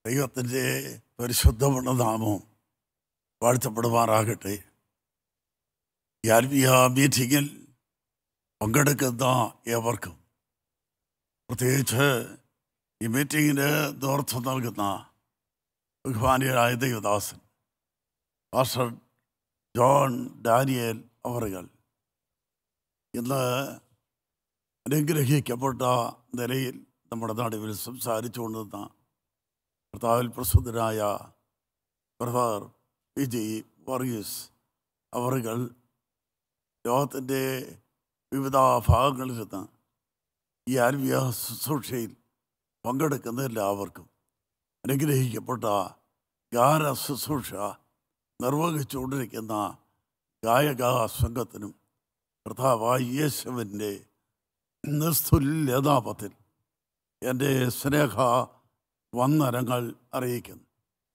ദൈവത്തിൻ്റെ പരിശുദ്ധമുള്ള നാമം വാഴ്ത്തപ്പെടുമാറാകട്ടെ ഈ ആത്മീയ മീറ്റിങ്ങിൽ പങ്കെടുക്കുന്ന ഏവർക്കും പ്രത്യേകിച്ച് ഈ മീറ്റിങ്ങിന് നേതൃത്വം നൽകുന്ന ബഹുമാനിയായ ദൈവദാസൻ പാസ്റ്റർ ജോൺ ഡാനിയൽ അവറുകൾ ഇന്ന് അനുഗ്രഹിക്കപ്പെട്ട നിലയിൽ നമ്മുടെ നടുവിൽ സംസാരിച്ചുകൊണ്ടിരുന്ന കർത്താവിൽ പ്രസിദ്ധനായ ബ്രദർ പി ജി വർഗീസ് അവറുകൾ ലോകത്തിൻ്റെ വിവിധ ഭാഗങ്ങളിൽ നിന്ന് ഈ ആത്മീയ ശുശ്രൂഷയിൽ പങ്കെടുക്കുന്ന എല്ലാവർക്കും അനുഗ്രഹിക്കപ്പെട്ട ഗാന ശുശ്രൂഷ നിർവഹിച്ചുകൊണ്ടിരിക്കുന്ന ഗായക സംഘത്തിനും കർത്താവായ യേശുവിൻ്റെ നിസ്തുല്യതാപത്തിൽ എൻ്റെ സ്നേഹ വന്ദനങ്ങൾ അറിയിക്കുന്നു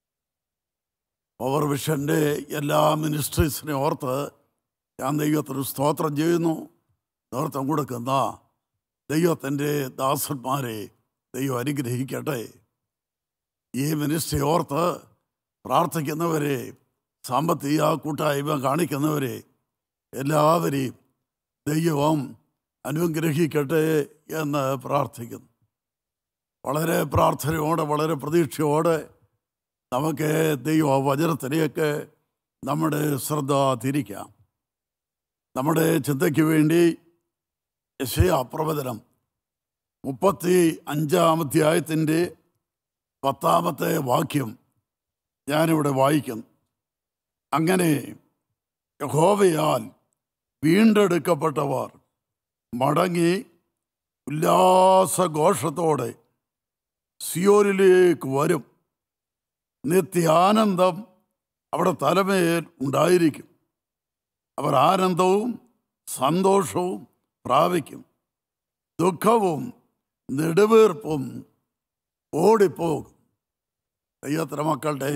പവർ വിഷൻ്റെ എല്ലാ മിനിസ്ട്രീസിനെ ഓർത്ത് ഞാൻ ദൈവത്തിന് സ്തോത്രം ചെയ്യുന്നു നേതൃത്വം കൊടുക്കുന്ന ദൈവത്തിൻ്റെ ദാസന്മാരെ ദൈവം അനുഗ്രഹിക്കട്ടെ ഈ മിനിസ്ട്രി ഓർത്ത് പ്രാർത്ഥിക്കുന്നവരെ സാമ്പത്തിക കൂട്ടായ്മ കാണിക്കുന്നവരെ എല്ലാവരെയും ദൈവം അനുഗ്രഹിക്കട്ടെ എന്ന് പ്രാർത്ഥിക്കുന്നു വളരെ പ്രാർത്ഥനയോടെ വളരെ പ്രതീക്ഷയോടെ നമുക്ക് ദൈവ വചനത്തിലേക്ക് നമ്മുടെ ശ്രദ്ധ തിരിക്കാം നമ്മുടെ ചിന്തയ്ക്ക് വേണ്ടി യശയ പ്രവചനം മുപ്പത്തി അഞ്ചാം അധ്യായത്തിൻ്റെ പത്താമത്തെ വാക്യം ഞാനിവിടെ വായിക്കുന്നു അങ്ങനെ യഹോവയാൽ വീണ്ടെടുക്കപ്പെട്ടവർ മടങ്ങി ഉല്ലാസഘോഷത്തോടെ സിയോനിലേക്ക് വരും നിത്യാനന്ദം അവിടെ തലമേൽ ഉണ്ടായിരിക്കും അവർ ആനന്ദവും സന്തോഷവും പ്രാപിക്കും ദുഃഖവും നെടുവീർപ്പും ഓടിപ്പോകും ദൈവത്തിൻ്റെ മക്കളുടെ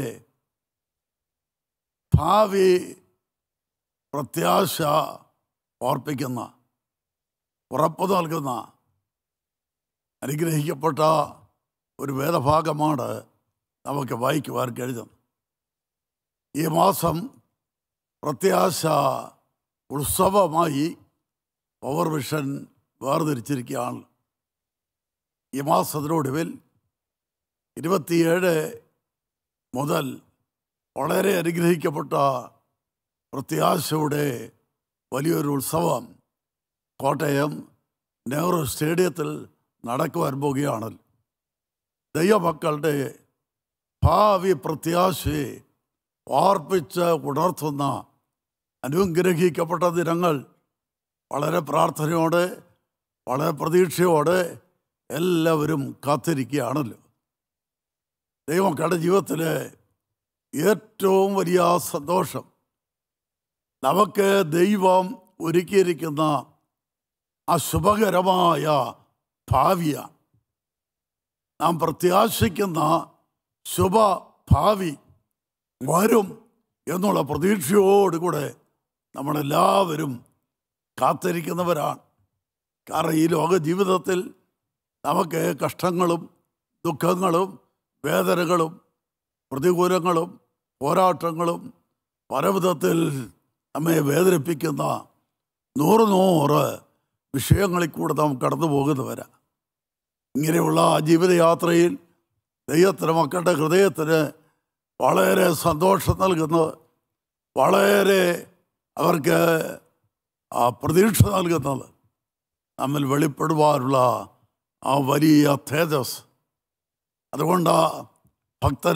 ഭാവി പ്രത്യാശ ഓർപ്പിക്കുന്ന ഉറപ്പ് നൽകുന്ന അനുഗ്രഹിക്കപ്പെട്ട ഒരു വേദഭാഗമാണ് നമുക്ക് വായിക്കുവാൻ കഴിയുന്നത് ഈ മാസം പ്രത്യാശ ഉത്സവമായി പവർ വിഷൻ വേർതിരിച്ചിരിക്കുകയാണ് ഈ മാസത്തിനൊടുവിൽ ഇരുപത്തിയേഴ് മുതൽ വളരെ അനുഗ്രഹിക്കപ്പെട്ട പ്രത്യാശയുടെ വലിയൊരു ഉത്സവം കോട്ടയം നെഹ്റു സ്റ്റേഡിയത്തിൽ നടക്കുവാൻ പോകുകയാണ് ദൈവമക്കളുടെ ഭാവി പ്രത്യാശയെ ഓർപ്പിച്ച് ഉണർത്തുന്ന അനുഗ്രഹിക്കപ്പെട്ട ദിനങ്ങൾ വളരെ പ്രാർത്ഥനയോടെ വളരെ പ്രതീക്ഷയോടെ എല്ലാവരും കാത്തിരിക്കുകയാണല്ലോ ദൈവമക്കളുടെ ജീവിതത്തിലെ ഏറ്റവും വലിയ സന്തോഷം നമുക്ക് ദൈവം ഒരുക്കിയിരിക്കുന്ന ആ ശുഭകരമായ ഭാവിയാണ് നാം പ്രത്യാശിക്കുന്ന ശുഭ ഭാവി വരും എന്നുള്ള പ്രതീക്ഷയോടുകൂടെ നമ്മളെല്ലാവരും കാത്തിരിക്കുന്നവരാണ് കാരണം ഈ ലോക ജീവിതത്തിൽ നമുക്ക് കഷ്ടങ്ങളും ദുഃഖങ്ങളും വേദനകളും പ്രതികൂലങ്ങളും പോരാട്ടങ്ങളും പല വിധത്തിൽ നമ്മെ വേദനിപ്പിക്കുന്ന നൂറ് നൂറ് വിഷയങ്ങളിൽ കൂടെ നാം കടന്നു പോകുന്നവരാ ഇങ്ങനെയുള്ള ആ ജീവിതയാത്രയിൽ ദൈവത്തിന് മക്കളുടെ ഹൃദയത്തിന് വളരെ സന്തോഷം നൽകുന്നത് വളരെ അവർക്ക് ആ പ്രതീക്ഷ നൽകുന്നത് നമ്മിൽ വെളിപ്പെടുവാനുള്ള ആ വലിയ തേജസ് അതുകൊണ്ട് ഭക്തൻ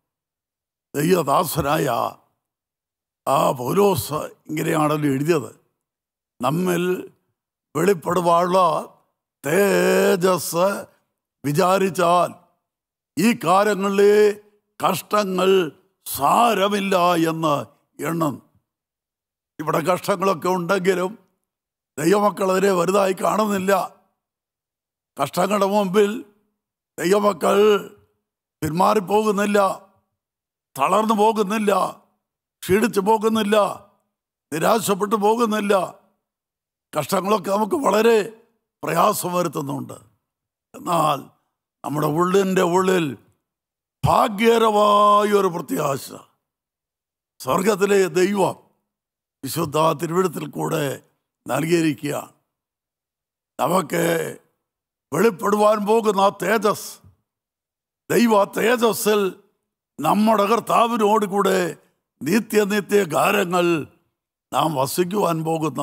ദൈവദാസനായ ആ പൗലോസ് ഇങ്ങനെയാണല്ലോ എഴുതിയത് നമ്മിൽ വെളിപ്പെടുവാനുള്ള തേജസ് വിചാരിച്ചാൽ ഈ കാലങ്ങളിലെ കഷ്ടങ്ങൾ സാരമില്ല എന്ന് എണ്ണം ഇവിടെ കഷ്ടങ്ങളൊക്കെ ഉണ്ടെങ്കിലും ദൈവമക്കൾ അതിനെ വലുതായി കാണുന്നില്ല കഷ്ടങ്ങളുടെ മുമ്പിൽ ദൈവമക്കൾ പിന്മാറിപ്പോകുന്നില്ല തളർന്നു പോകുന്നില്ല ക്ഷീണിച്ചു പോകുന്നില്ല നിരാശപ്പെട്ടു പോകുന്നില്ല കഷ്ടങ്ങളൊക്കെ നമുക്ക് വളരെ പ്രയാസം വരുത്തുന്നുണ്ട് എന്നാൽ നമ്മുടെ ഉള്ളിൻ്റെ ഉള്ളിൽ ഭാഗ്യകരമായ ഒരു പ്രത്യാശ സ്വർഗത്തിലെ ദൈവം വിശുദ്ധ തിരുവിടത്തിൽ കൂടെ നൽകിയിരിക്കുകയാണ് നമുക്ക് വെളിപ്പെടുവാൻ പോകുന്ന ആ തേജസ് ദൈവ തേജസ്സിൽ നമ്മുടെ കർത്താവിനോട് കൂടെ നിത്യനിത്യ കാലങ്ങൾ നാം വസിക്കുവാൻ പോകുന്ന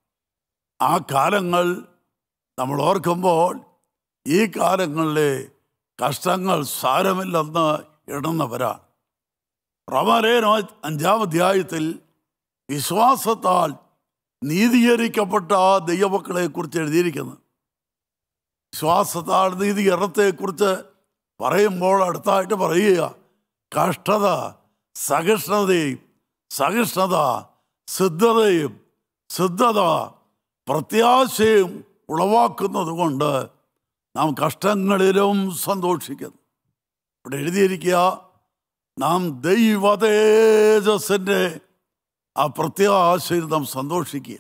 ആ കാലങ്ങൾ നമ്മൾ ഓർക്കുമ്പോൾ ഈ കാലങ്ങളിലെ കഷ്ടങ്ങൾ സാരമില്ലെന്ന് എണ്ണുന്നവരാണ് റമാലേന അഞ്ചാം അധ്യായത്തിൽ വിശ്വാസത്താൽ നീതീകരിക്കപ്പെട്ട ആ ദൈവമക്കളെ കുറിച്ച് എഴുതിയിരിക്കുന്നത് വിശ്വാസത്താൽ നീതീകരണത്തെക്കുറിച്ച് പറയുമ്പോൾ അടുത്തായിട്ട് പറയുക കഷ്ടത സഹിഷ്ണുതയും സഹിഷ്ണുത സിദ്ധതയും സിദ്ധത പ്രത്യാശയും ഉളവാക്കുന്നത് കൊണ്ട് നാം കഷ്ടങ്ങളിലും സന്തോഷിക്കുന്നു ഇവിടെ എഴുതിയിരിക്കുക നാം ദൈവതേജസ്സിൻ്റെ ആ പ്രത്യാശയിൽ നാം സന്തോഷിക്കുക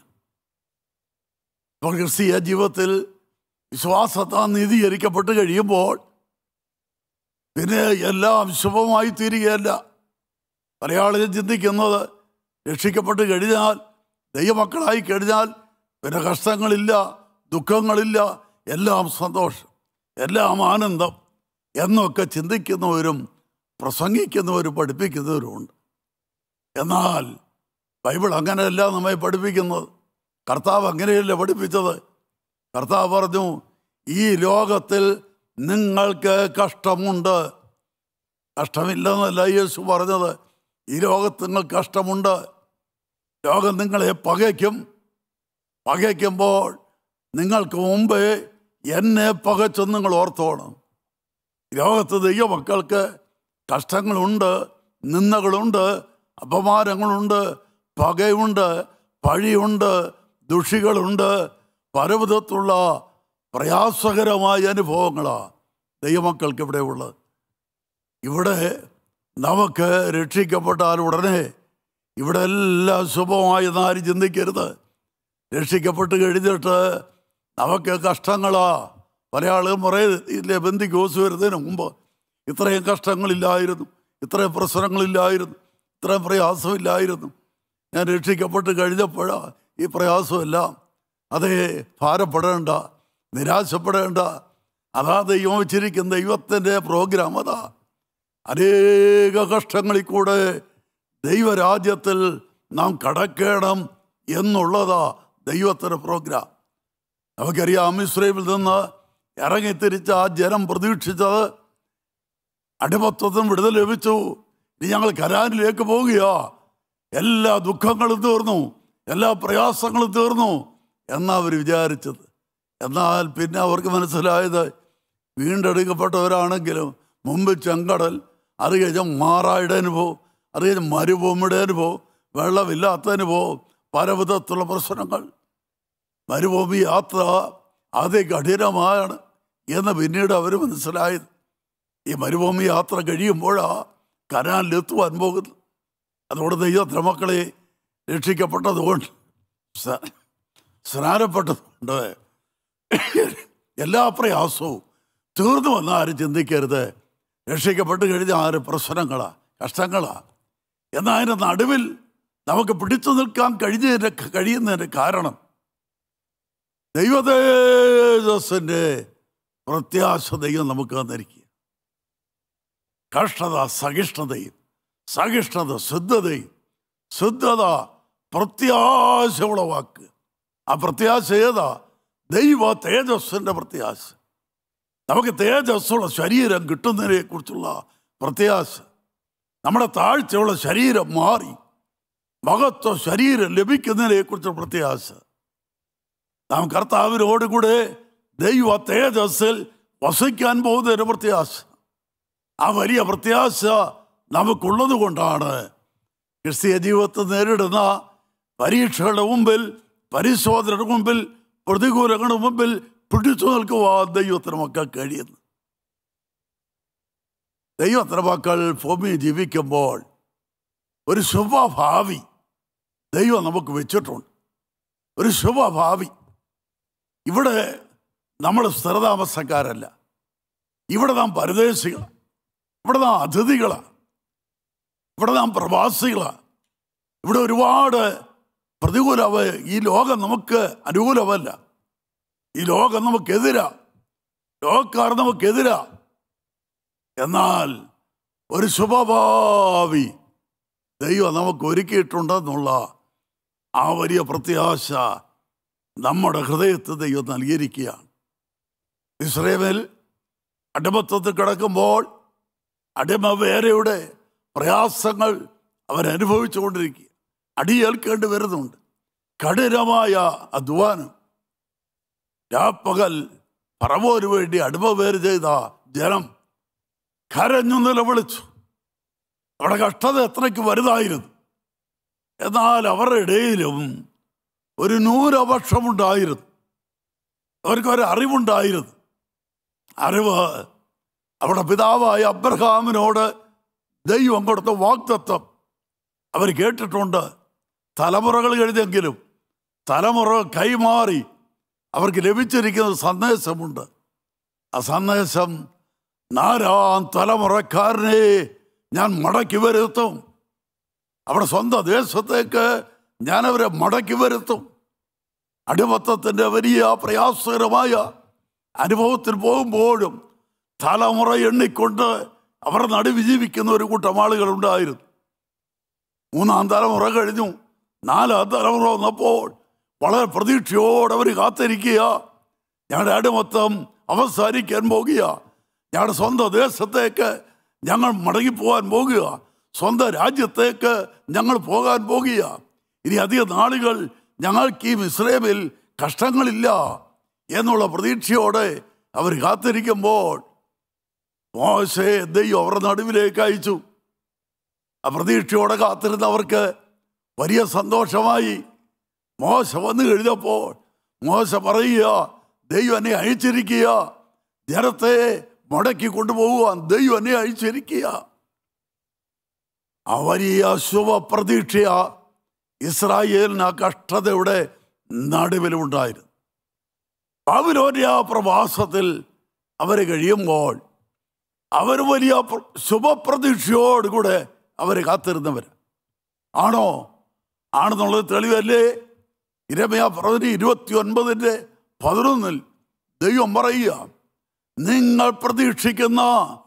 ഇപ്പോൾ ക്രിസ്തീയ ജീവിതത്തിൽ വിശ്വാസത്താൽ നീതീകരിക്കപ്പെട്ട് കഴിയുമ്പോൾ പിന്നെ എല്ലാം ശുഭമായി തീരുകയല്ല പല ആളുകളും ചിന്തിക്കുന്നത് രക്ഷിക്കപ്പെട്ട് കഴിഞ്ഞാൽ ദൈവമക്കളായി കഴിഞ്ഞാൽ പിന്നെ കഷ്ടങ്ങളില്ല ദുഃഖങ്ങളില്ല എല്ലാം സന്തോഷം എല്ലാം ആനന്ദം എന്നൊക്കെ ചിന്തിക്കുന്നവരും പ്രസംഗിക്കുന്നവരും പഠിപ്പിക്കുന്നവരുമുണ്ട് എന്നാൽ ബൈബിൾ അങ്ങനെയല്ല നമ്മെ പഠിപ്പിക്കുന്നത് കർത്താവ് അങ്ങനെയല്ല പഠിപ്പിച്ചത് കർത്താവ് പറഞ്ഞു ഈ ലോകത്തിൽ നിങ്ങൾക്ക് കഷ്ടമുണ്ട് കഷ്ടമില്ലെന്നല്ല യേശു പറഞ്ഞത് ഈ ലോകത്ത് നിങ്ങൾക്ക് കഷ്ടമുണ്ട് ലോകം നിങ്ങളെ പകയ്ക്കും പകയ്ക്കുമ്പോൾ നിങ്ങൾക്ക് മുമ്പേ എന്നെ പകച്ചെന്ന് നിങ്ങൾ ഓർത്തോണം ലോകത്ത് ദൈവമക്കൾക്ക് കഷ്ടങ്ങളുണ്ട് നിന്ദകളുണ്ട് അപമാനങ്ങളുണ്ട് പകയുണ്ട് പഴിയുണ്ട് ദുഷികളുണ്ട് പലവിധത്തുള്ള പ്രയാസകരമായ അനുഭവങ്ങളാണ് ദൈവമക്കൾക്ക് ഇവിടെ ഉള്ളത് ഇവിടെ നമുക്ക് രക്ഷിക്കപ്പെട്ടാൽ ഉടനെ ഇവിടെ എല്ലാം ശുഭമായെന്ന് ആരും ചിന്തിക്കരുത് രക്ഷിക്കപ്പെട്ട് കഴിഞ്ഞിട്ട് നമുക്ക് കഷ്ടങ്ങളാ പല ആളുകളും പറയില്ലേ ബന്ധിക്കോസ് വരുന്നതിന് മുമ്പ് ഇത്രയും കഷ്ടങ്ങളില്ലായിരുന്നു ഇത്രയും പ്രശ്നങ്ങളില്ലായിരുന്നു ഇത്രയും പ്രയാസമില്ലായിരുന്നു ഞാൻ രക്ഷിക്കപ്പെട്ട് കഴിഞ്ഞപ്പോഴാ ഈ പ്രയാസമെല്ലാം അതേ ഭാരപ്പെടേണ്ട നിരാശപ്പെടേണ്ട അതാ ദൈവം വെച്ചിരിക്കുന്ന ദൈവത്തിൻ്റെ പ്രോഗ്രാം അതാ അനേക കഷ്ടങ്ങളിൽ കൂടെ ദൈവരാജ്യത്തിൽ നാം കടക്കണം എന്നുള്ളതാ ദൈവത്തിൻ്റെ പ്രോഗ്രാം നമുക്കറിയാം ഇസ്രയേലിൽ നിന്ന് ഇറങ്ങിത്തിരിച്ച ആ ജനം പ്രതീക്ഷിച്ചത് അടിമത്വത്തിന് വിടുതൽ ലഭിച്ചു ഇനി ഞങ്ങൾ കരാനിലേക്ക് പോകുകയോ എല്ലാ ദുഃഖങ്ങളും തീർന്നു എല്ലാ പ്രയാസങ്ങളും തീർന്നു എന്നാ അവർ വിചാരിച്ചത് എന്നാൽ പിന്നെ അവർക്ക് മനസ്സിലായത് വീണ്ടെടുക്കപ്പെട്ടവരാണെങ്കിലും മുമ്പ് ചെങ്കടൽ അത് കഴിഞ്ഞ മാറായുടെ അനുഭവം അത് കഴിഞ്ഞ മരുഭൂമിയുടെ അനുഭവം വെള്ളമില്ലാത്ത അനുഭവം പലവിധത്തിലുള്ള പ്രശ്നങ്ങൾ മരുഭൂമി യാത്ര അതികഠിനമാണ് എന്ന് പിന്നീട് അവർ മനസ്സിലായത് ഈ മരുഭൂമി യാത്ര കഴിയുമ്പോഴാ കനാലിലെത്തുവാൻ പോകുന്നത് അതുകൊണ്ട് ദൈവത്തിൻ്റെ മക്കളെ രക്ഷിക്കപ്പെട്ടതുകൊണ്ട് സ- സ്നാനപ്പെട്ടതുകൊണ്ട് എല്ലാ പ്രയാസവും തീർന്നു വന്ന ആരും ചിന്തിക്കരുത് രക്ഷിക്കപ്പെട്ട് കഴിഞ്ഞ ആര് പ്രശ്നങ്ങളാ കഷ്ടങ്ങളാ എന്നാൽ അതിൻ്റെ നടുവിൽ നമുക്ക് പിടിച്ചു നിൽക്കാൻ കഴിഞ്ഞതിൻ്റെ കഴിയുന്നതിൻ്റെ കാരണം ദൈവതേജസ്സിൻ്റെ പ്രത്യാശ ദൈവം നമുക്ക് തന്നിരിക്കുക കഷ്ടത സഹിഷ്ണുതയും സഹിഷ്ണുത സിദ്ധതയും സിദ്ധത പ്രത്യാശ ഉളവാക്കുക ആ പ്രത്യാശ ഏതാ ദൈവ തേജസ്സിൻ്റെ പ്രത്യാശ നമുക്ക് തേജസ്സുള്ള ശരീരം കിട്ടുന്നതിനെ കുറിച്ചുള്ള പ്രത്യാശ നമ്മുടെ താഴ്ചയുള്ള ശരീരം മാറി മഹത്വ ശരീരം ലഭിക്കുന്നതിനെ കുറിച്ചുള്ള പ്രത്യാശ നാം കർത്താവിനോടുകൂടെ ദൈവ തേജസ്സിൽ വസിക്കാൻ പോകുന്നതിന് പ്രത്യാശ ആ വലിയ പ്രത്യാശ നമുക്കുള്ളത് കൊണ്ടാണ് ക്രിസ്തീയ ജീവിതത്തിൽ നേരിടുന്ന പരീക്ഷകളുടെ മുമ്പിൽ പരിശോധനയുടെ മുമ്പിൽ പ്രതികൂലങ്ങളുടെ മുമ്പിൽ പിടിച്ചു നിൽക്കുവാൻ ദൈവത്തിന് മക്കൾ കഴിയുന്നു ദൈവത്തിന് മക്കൾ ഭൂമിയിൽ ജീവിക്കുമ്പോൾ ഒരു ശുഭഭാവി ദൈവം നമുക്ക് വെച്ചിട്ടുണ്ട് ഒരു ശുഭഭാവി ഇവിടെ നമ്മൾ സ്ഥിരതാമസക്കാരല്ല ഇവിടെ നാം പരദേശികൾ ഇവിടെ നാം അതിഥികളാണ് ഇവിടെ നാം പ്രവാസികളാണ് ഇവിടെ ഒരുപാട് പ്രതികൂലമ ഈ ലോകം നമുക്ക് അനുകൂലമല്ല ഈ ലോകം നമുക്കെതിരാ ലോകക്കാർ നമുക്കെതിരാ എന്നാൽ ഒരു ശുഭഭാവി ദൈവം നമുക്ക് ഒരുക്കിയിട്ടുണ്ടെന്നുള്ള ആ വലിയ പ്രത്യാശ നമ്മുടെ ഹൃദയത്തിൽ ദൈവം നൽകിയിരിക്കുകയാണ് ഇസ്രേമിൽ അടിമത്തത്തിൽ കിടക്കുമ്പോൾ അടിമവേരയുടെ പ്രയാസങ്ങൾ അവരനുഭവിച്ചുകൊണ്ടിരിക്കുക അടിയേൽക്കേണ്ടി വരുന്നുണ്ട് കഠിനമായ അധ്വാനം രാപ്പകൽ പറവോന് വേണ്ടി അടിമവേര് ചെയ്ത ജനം കരഞ്ഞു നിലവിളിച്ചു അവിടെ കഷ്ടത എത്രയ്ക്ക് വലുതായിരുന്നു എന്നാൽ അവരുടെ ഇടയിലും ഒരു ന്യൂനപക്ഷമുണ്ടായിരുന്നു അവർക്കൊരു അറിവുണ്ടായിരുന്നു അറിവ് അവിടെ പിതാവായ അബ്രഹാമിനോട് ദൈവം കൊടുത്ത വാക്തത്വം അവർ കേട്ടിട്ടുണ്ട് തലമുറകൾ കഴിഞ്ഞെങ്കിലും തലമുറ കൈമാറി അവർക്ക് ലഭിച്ചിരിക്കുന്ന സന്ദേശമുണ്ട് ആ സന്ദേശം നാലാം തലമുറക്കാരനെ ഞാൻ മടക്കി വരുത്തും അവിടെ സ്വന്തം ദേശത്തേക്ക് ഞാൻ അവരെ മടക്കി വരുത്തും അടിമത്തത്തിൻ്റെ വലിയ പ്രയാസകരമായ അനുഭവത്തിൽ പോകുമ്പോഴും തലമുറ എണ്ണിക്കൊണ്ട് അവർ നടുവി ജീവിക്കുന്ന ഒരു കൂട്ടം ആളുകളുണ്ടായിരുന്നു മൂന്നാം തലമുറ കഴിഞ്ഞു നാലാം തലമുറ വന്നപ്പോൾ വളരെ പ്രതീക്ഷയോടെ അവർ കാത്തിരിക്കുക ഞങ്ങളുടെ അടിമത്തം അവസാനിക്കാൻ പോകുക ഞങ്ങളുടെ സ്വന്തം ദേശത്തേക്ക് ഞങ്ങൾ മടങ്ങിപ്പോകാൻ പോകുക സ്വന്തം രാജ്യത്തേക്ക് ഞങ്ങൾ പോകാൻ പോകുക ഇനി അധിക നാളുകൾ ഞങ്ങൾക്ക് ഈ മിശ്രമിൽ കഷ്ടങ്ങളില്ല എന്നുള്ള പ്രതീക്ഷയോടെ അവർ കാത്തിരിക്കുമ്പോൾ മോശയെ ദൈവം അവരുടെ നടുവിലേക്ക് അയച്ചു ആ പ്രതീക്ഷയോടെ കാത്തിരുന്നവർക്ക് വലിയ സന്തോഷമായി മോശ വന്നു കഴിഞ്ഞപ്പോൾ മോശ പറയുക ദൈവം എന്നെ അയച്ചിരിക്കുക ജനത്തെ മുടക്കി കൊണ്ടുപോകുവാൻ ദൈവം എന്നെ അയച്ചിരിക്കുക ആ വലിയ ശുഭപ്രതീക്ഷയ ഇസ്രായേലിന് ആ കഷ്ടതയുടെ നടുവിലുണ്ടായിരുന്നു ബാബിലോനിയ പ്രവാസത്തിൽ അവർ കഴിയുമ്പോൾ അവർ വലിയ പ്ര- ശുഭപ്രതീക്ഷയോടുകൂടെ അവർ കാത്തിരുന്നവർ ആണോ ആണെന്നുള്ളത് തെളിവല്ലേ ഇരമയ പ്രവചനം ഇരുപത്തി ഒൻപതിൻ്റെ പതിനൊന്നിൽ ദൈവം പറയുക നിങ്ങൾ പ്രതീക്ഷിക്കുന്ന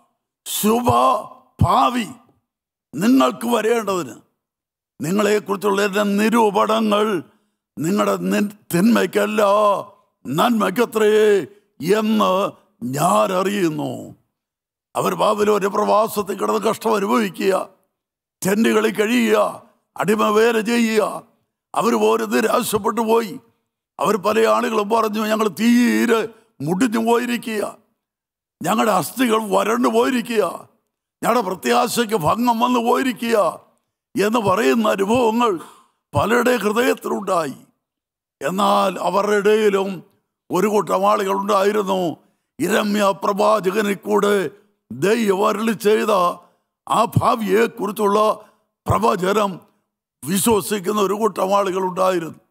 ശുഭ ഭാവി നിങ്ങൾക്ക് വരേണ്ടതിന് നിങ്ങളെക്കുറിച്ചുള്ള എൻ്റെ നിരൂപണങ്ങൾ നിങ്ങളുടെ നി- തിന്മയ്ക്കല്ല നന്മയ്ക്കത്രേ എന്ന് ഞാൻ അറിയുന്നു അവർ ബാബിലോന്റെ പ്രവാസത്തിൽ കിടന്ന് കഷ്ടം അനുഭവിക്കുക ടെൻറ്റുകളിൽ കഴിയുക അടിമ വേല ചെയ്യുക അവർ പോലും നിരാശപ്പെട്ടു പോയി അവർ പല ആളുകളും പറഞ്ഞു ഞങ്ങൾ തീരെ മുടിഞ്ഞു പോയിരിക്കുക ഞങ്ങളുടെ അസ്ഥികൾ വരണ്ടു പോയിരിക്കുക ഞങ്ങളുടെ പ്രത്യാശയ്ക്ക് ഭംഗം വന്നു പോയിരിക്കുക എന്ന് പറയുന്ന അനുഭവങ്ങൾ പലരുടെ ഹൃദയത്തിലുണ്ടായി എന്നാൽ അവരുടെ ഇടയിലും ഒരു കൂട്ടം ആളുകൾ ഉണ്ടായിരുന്നു ഇരമ്യ പ്രവാചകനിൽ കൂടെ ദൈവം അരുളി ചെയ്ത ആ ഭാവിയെക്കുറിച്ചുള്ള പ്രവചനം വിശ്വസിക്കുന്ന ഒരു കൂട്ടം ആളുകൾ ഉണ്ടായിരുന്നു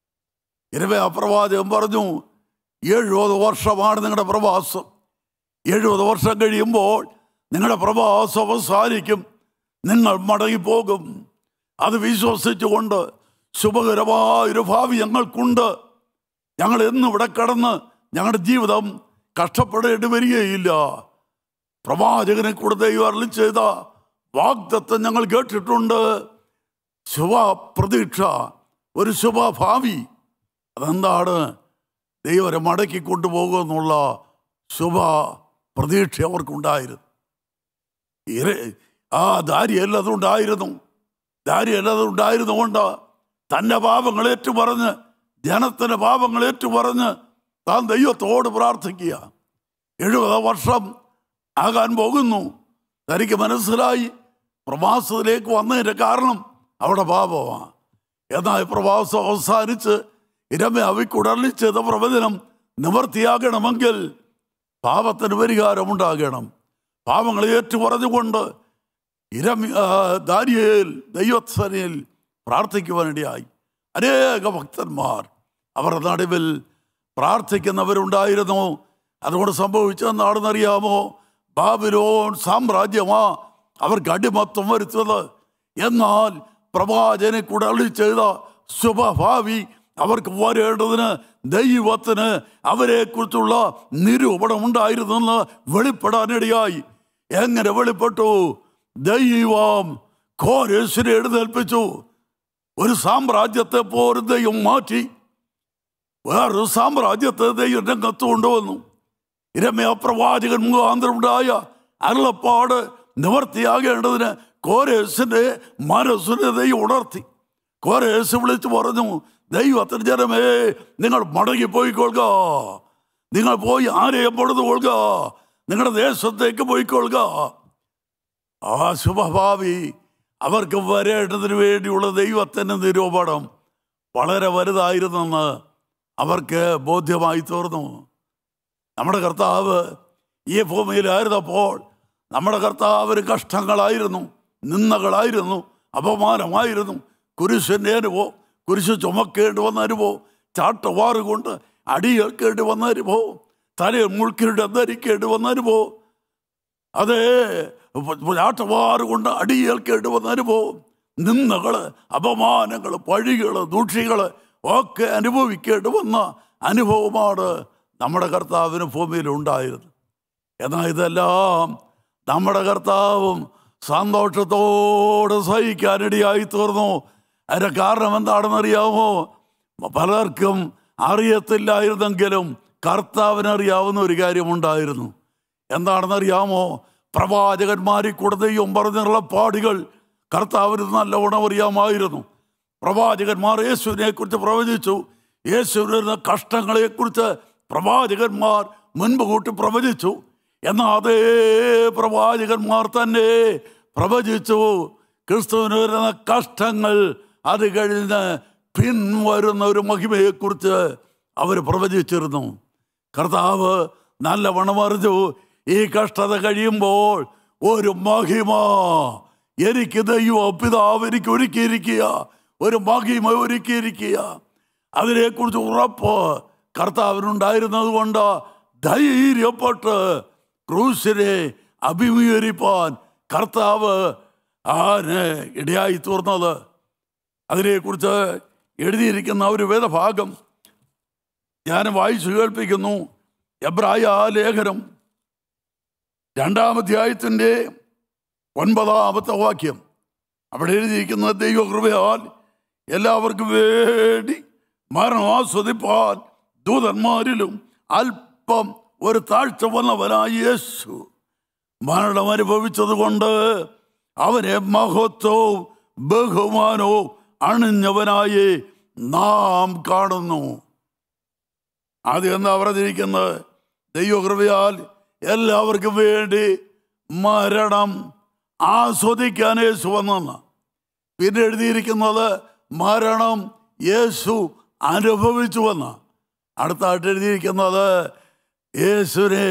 ഇരമ്യ പ്രവാചകൻ പറഞ്ഞു എഴുപത് വർഷമാണ് നിങ്ങളുടെ പ്രവാസം എഴുപത് വർഷം കഴിയുമ്പോൾ നിങ്ങളുടെ പ്രവാസം അവസാനിക്കും നിങ്ങൾ മടങ്ങിപ്പോകും അത് വിശ്വസിച്ചുകൊണ്ട് ശുഭകരമായൊരു ഭാവി ഞങ്ങൾക്കുണ്ട് ഞങ്ങൾ എന്നും ഇവിടെ കടന്ന് ഞങ്ങളുടെ ജീവിതം കഷ്ടപ്പെടേണ്ടി വരികയില്ല പ്രവാചകനെ കൂടെ ദൈവം അരുളി ചെയ്ത വാഗ്ദത്തം ഞങ്ങൾ കേട്ടിട്ടുണ്ട് ശുഭ പ്രതീക്ഷ ഒരു ശുഭഭാവി അതെന്താണ് ദൈവരെ മടക്കി കൊണ്ടുപോകുമെന്നുള്ള ശുഭ പ്രതീക്ഷ അവർക്കുണ്ടായിരുന്നു ഇര- ആ ദാരിയെല്ലാം അതുണ്ടായിരുന്നു ദാരിയെല്ലാം അതുണ്ടായിരുന്നു കൊണ്ട് തൻ്റെ പാപങ്ങൾ ഏറ്റുപറഞ്ഞ് ജനത്തിൻ്റെ പാപങ്ങൾ ഏറ്റുപറഞ്ഞ് താൻ ദൈവത്തോട് പ്രാർത്ഥിക്കുക എഴുപത് വർഷം ആകാൻ പോകുന്നു തനിക്ക് മനസ്സിലായി പ്രവാസത്തിലേക്ക് വന്നതിൻ്റെ കാരണം അവിടെ പാപമാണ് എന്നാൽ ഈ പ്രവാസം അവസാനിച്ച് ഇരമ അവിക്കുടലി ചെയ്ത പ്രവചനം നിവർത്തിയാകണമെങ്കിൽ പാപത്തിന് പരിഹാരമുണ്ടാകണം പാപങ്ങൾ ഏറ്റുപറഞ്ഞുകൊണ്ട് ഇരമ ആ, ദാനിയേൽ ദൈവസനയിൽ പ്രാർത്ഥിക്കുവാനിടയായി അനേക ഭക്തന്മാർ അവരുടെ നടുവിൽ പ്രാർത്ഥിക്കുന്നവരുണ്ടായിരുന്നു അതുകൊണ്ട് സംഭവിച്ചതെന്നാണെന്നറിയാമോ ബാബിലോൺ സാമ്രാജ്യമാ അവർക്ക് അടിമത്വം വരുത്തുന്നത് എന്നാൽ പ്രവാചനെ കൂടെ അളി ചെയ്ത ശുഭഭാവി അവർക്ക് വരേണ്ടതിന് ദൈവത്തിന് അവരെക്കുറിച്ചുള്ള നിരൂപണം ഉണ്ടായിരുന്നെന്ന് വെളിപ്പെടാനിടയായി എങ്ങനെ വെളിപ്പെട്ടു ദൈവം കോരേശ്വരെ എഴുന്നേൽപ്പിച്ചു ഒരു സാമ്രാജ്യത്തെ പോലും ദൈവം മാറ്റി വേറൊരു സാമ്രാജ്യത്തെ ദൈവം രംഗത്ത് കൊണ്ടുവന്നു ഇരമയ പ്രവാചകൻ മുഖാന്തരമുണ്ടായ അരുളപ്പാട് നിവർത്തിയാകേണ്ടതിന് കോരേസിന്റെ മനസ്സിനെ ദൈവം ഉണർത്തി കോരേസ് വിളിച്ചു പറഞ്ഞു ദൈവത്തിന് ജനമേ നിങ്ങൾ മടങ്ങിപ്പോയിക്കൊള്ളുക നിങ്ങൾ പോയി ആരെയും പൊഴുതുകൊള്ളുക നിങ്ങളുടെ ദേശത്തേക്ക് പോയിക്കൊള്ളുക ആ ശുഭഭാവി അവർക്ക് വരേണ്ടതിന് വേണ്ടിയുള്ള ദൈവത്തിൻ്റെ നിരൂപണം വളരെ വലുതായിരുന്നെന്ന് അവർക്ക് ബോധ്യമായി തീർന്നു നമ്മുടെ കർത്താവ് ഈ ഭൂമിയിലായിരുന്നപ്പോൾ നമ്മുടെ കർത്താവിന് കഷ്ടങ്ങളായിരുന്നു നിന്ദകളായിരുന്നു അപമാനമായിരുന്നു കുരിശിൻ്റെ അനുഭവം കുരിശ് ചുമക്കേണ്ടി വന്ന അനുഭവം ചാട്ടവാറ് കൊണ്ട് അടിയേൽക്കേണ്ടി വന്ന അനുഭവം തലയിൽ മുൾക്കിരുടെ ധരിക്കേണ്ടി വന്ന അനുഭവം അതേ ചാട്ടവാറ് കൊണ്ട് അടിയേൽക്കേണ്ടി വന്ന അനുഭവം നിന്ദകള് അപമാനങ്ങൾ പഴികൾ ദൂഷികൾ ഒക്കെ അനുഭവിക്കേണ്ടി വന്ന അനുഭവമാണ് നമ്മുടെ കർത്താവിന് ഭൂമിയിൽ ഉണ്ടായിരുന്നു എന്നാൽ ഇതെല്ലാം നമ്മുടെ കർത്താവും സന്തോഷത്തോടെ സഹിക്കാനിടയായി തീർന്നു അതിൻ്റെ കാരണം എന്താണെന്നറിയാമോ പലർക്കും അറിയത്തില്ലായിരുന്നെങ്കിലും കർത്താവിനറിയാവുന്ന ഒരു കാര്യമുണ്ടായിരുന്നു എന്താണെന്നറിയാമോ പ്രവാചകന്മാരിൽ കൂടെ ദൈവം പറഞ്ഞുള്ള പാടികൾ കർത്താവിന് നല്ലവണ്ണം അറിയാമായിരുന്നു പ്രവാചകന്മാർ യേശുവിനെ കുറിച്ച് പ്രവചിച്ചു യേശുവിന് കഷ്ടങ്ങളെക്കുറിച്ച് പ്രവാചകന്മാർ മുൻപ് കൂട്ടി പ്രവചിച്ചു എന്നാൽ അതേ പ്രവാചകന്മാർ തന്നെ പ്രവചിച്ചു ക്രിസ്തുവിന് വരുന്ന കഷ്ടങ്ങൾ അത് കഴിഞ്ഞ് പിൻവരുന്ന ഒരു മഹിമയെക്കുറിച്ച് അവർ പ്രവചിച്ചിരുന്നു കർത്താവ് നല്ലവണ്ണം അറിഞ്ഞു ഈ കഷ്ടത കഴിയുമ്പോൾ ഒരു മഹിമ എനിക്ക് ദൈവം പിതാവ് എനിക്ക് ഒരുക്കിയിരിക്കുക ഒരു മഹിമ ഒരുക്കിയിരിക്കുക അതിനെക്കുറിച്ച് ഉറപ്പ് കർത്താവിനുണ്ടായിരുന്നത് കൊണ്ട് ധൈര്യപ്പെട്ട് ക്രൂശിനെ അഭിമുഖീകരിപ്പാൻ കർത്താവ് ആന് ഇടയായി തീർന്നത് അതിനെക്കുറിച്ച് എഴുതിയിരിക്കുന്ന ഒരു വേദഭാഗം ഞാൻ വായിച്ചു കേൾപ്പിക്കുന്നു എബ്രായ ലേഖനം രണ്ടാമധ്യായത്തിൻ്റെ ഒൻപതാമത്തെ വാക്യം അവിടെ എഴുതിയിരിക്കുന്ന ദൈവകൃപയാൽ എല്ലാവർക്കും വേണ്ടി മരണം ആസ്വദിപ്പാൻ ദൂതന്മാരിലും അല്പം ഒരു താഴ്ച വന്നവനായ യേശു മരണം അനുഭവിച്ചത് കൊണ്ട് അവനെ മഹത്വവും ബഹുമാനവും അണിഞ്ഞവനായി നാം കാണുന്നു ആദ്യം എന്താ പറഞ്ഞിരിക്കുന്നത് ദൈവകൃപയാൽ എല്ലാവർക്കും വേണ്ടി മരണം ആസ്വദിക്കാൻ യേശു വന്നെന്ന് പിന്നെ എഴുതിയിരിക്കുന്നത് മരണം യേശു അനുഭവിച്ചുവെന്ന് അടുത്തായിട്ട് എഴുതിയിരിക്കുന്നത് യേശുവിനെ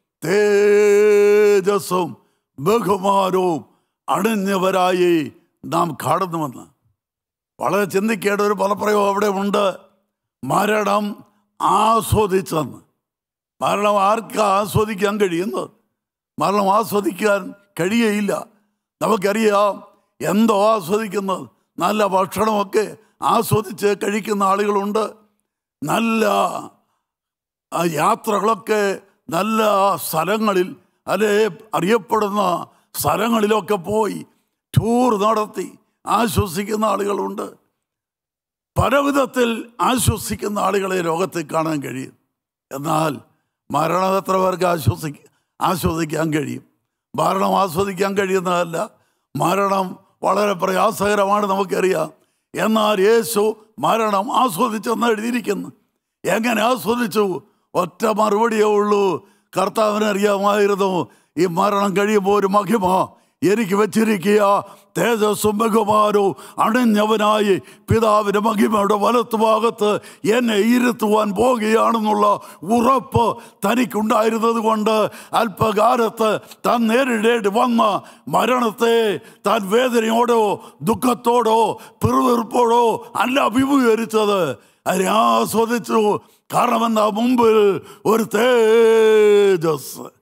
തേജസ്സും ബഹുമാനവും അണിഞ്ഞവരായി നാം കാണുന്നുവെന്ന് വളരെ ചിന്തിക്കേണ്ട ഒരു പദപ്രയോഗം അവിടെ ഉണ്ട് മരണം ആസ്വദിച്ചെന്ന് മരണം ആർക്കാ ആസ്വദിക്കാൻ കഴിയുന്നത് മരണം ആസ്വദിക്കാൻ കഴിയയില്ല നമുക്കറിയാം എന്തോ ആസ്വദിക്കുന്നത് നല്ല ഭക്ഷണമൊക്കെ ആസ്വദിച്ച് കഴിക്കുന്ന ആളുകളുണ്ട് നല്ല ആ, യാത്രകളൊക്കെ നല്ല സ്ഥലങ്ങളിൽ അല്ലെ അറിയപ്പെടുന്ന സ്ഥലങ്ങളിലൊക്കെ പോയി ടൂർ നടത്തി ആശ്വസിക്കുന്ന ആളുകളുണ്ട് പല വിധത്തിൽ ആശ്വസിക്കുന്ന ആളുകളെ ലോകത്തിൽ കാണാൻ കഴിയും എന്നാൽ മരണം എത്ര പേർക്ക് ആശ്വസിക്ക ആസ്വദിക്കാൻ കഴിയും മരണം ആസ്വദിക്കാൻ കഴിയുന്നതല്ല മരണം വളരെ പ്രയാസകരമാണ് നമുക്കറിയാം എന്നാൽ യേശു മരണം ആസ്വദിച്ചെന്ന് എഴുതിയിരിക്കുന്നു എങ്ങനെ ആസ്വദിച്ചു ഒറ്റ മറുപടിയേ ഉള്ളൂ കർത്താവിന് അറിയാമായിരുന്നു ഈ മരണം കഴിയുമ്പോൾ ഒരു മഹിമ എനിക്ക് വെച്ചിരിക്കുക തേജസ്സും ബഹുമാനവും അണിഞ്ഞവനായി പിതാവിൻ്റെ മഹിമയുടെ വലത്തുഭാഗത്ത് എന്നെ ഇരുത്തുവാൻ പോകുകയാണെന്നുള്ള ഉറപ്പ് തനിക്കുണ്ടായിരുന്നത് കൊണ്ട് അല്പകാലത്ത് താൻ നേരിടേണ്ടി വന്ന മരണത്തെ താൻ വേദനയോടോ ദുഃഖത്തോടോ പിറുവിറുപ്പോടോ അല്ല അഭിമുഖീകരിച്ചത് അതിനെ ആസ്വദിച്ചു കാരണം എന്താ മുമ്പിൽ ഒരു തേജസ്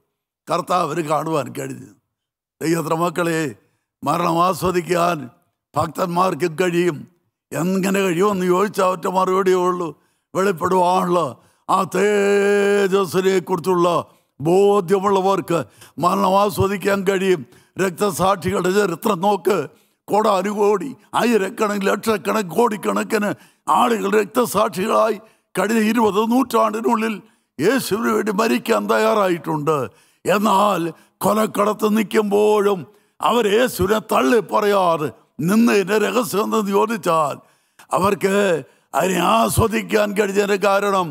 കർത്താവിന് കാണുവാൻ കഴിഞ്ഞു ദൈവത്ര മക്കളെ മരണം ആസ്വദിക്കാൻ ഭക്തന്മാർക്ക് കഴിയും എങ്ങനെ കഴിയുമെന്ന് ചോദിച്ചാൽ ഒറ്റ മറുപടിയേ ഉള്ളൂ വെളിപ്പെടുവാനുള്ള ആ തേജസ്സിനെ കുറിച്ചുള്ള ബോധ്യമുള്ളവർക്ക് മരണം ആസ്വദിക്കാൻ കഴിയും രക്തസാക്ഷികളുടെ ചരിത്രം നോക്ക് കോടാനുകോടി ആയിരക്കണക്കിന് ലക്ഷക്കണക്കിന് കോടിക്കണക്കിന് ആളുകൾ രക്തസാക്ഷികളായി കഴിഞ്ഞ ഇരുപത് നൂറ്റാണ്ടിനുള്ളിൽ യേശുവിന് വേണ്ടി മരിക്കാൻ തയ്യാറായിട്ടുണ്ട് എന്നാൽ കൊലക്കടത്ത് നിൽക്കുമ്പോഴും അവർ യേശുവിനെ തള്ളി പറയാതെ നിന്നതിൻ്റെ രഹസ്യം എന്തെന്ന് ചോദിച്ചാൽ അവർക്ക് അതിനെ ആസ്വദിക്കാൻ കഴിഞ്ഞതിന് കാരണം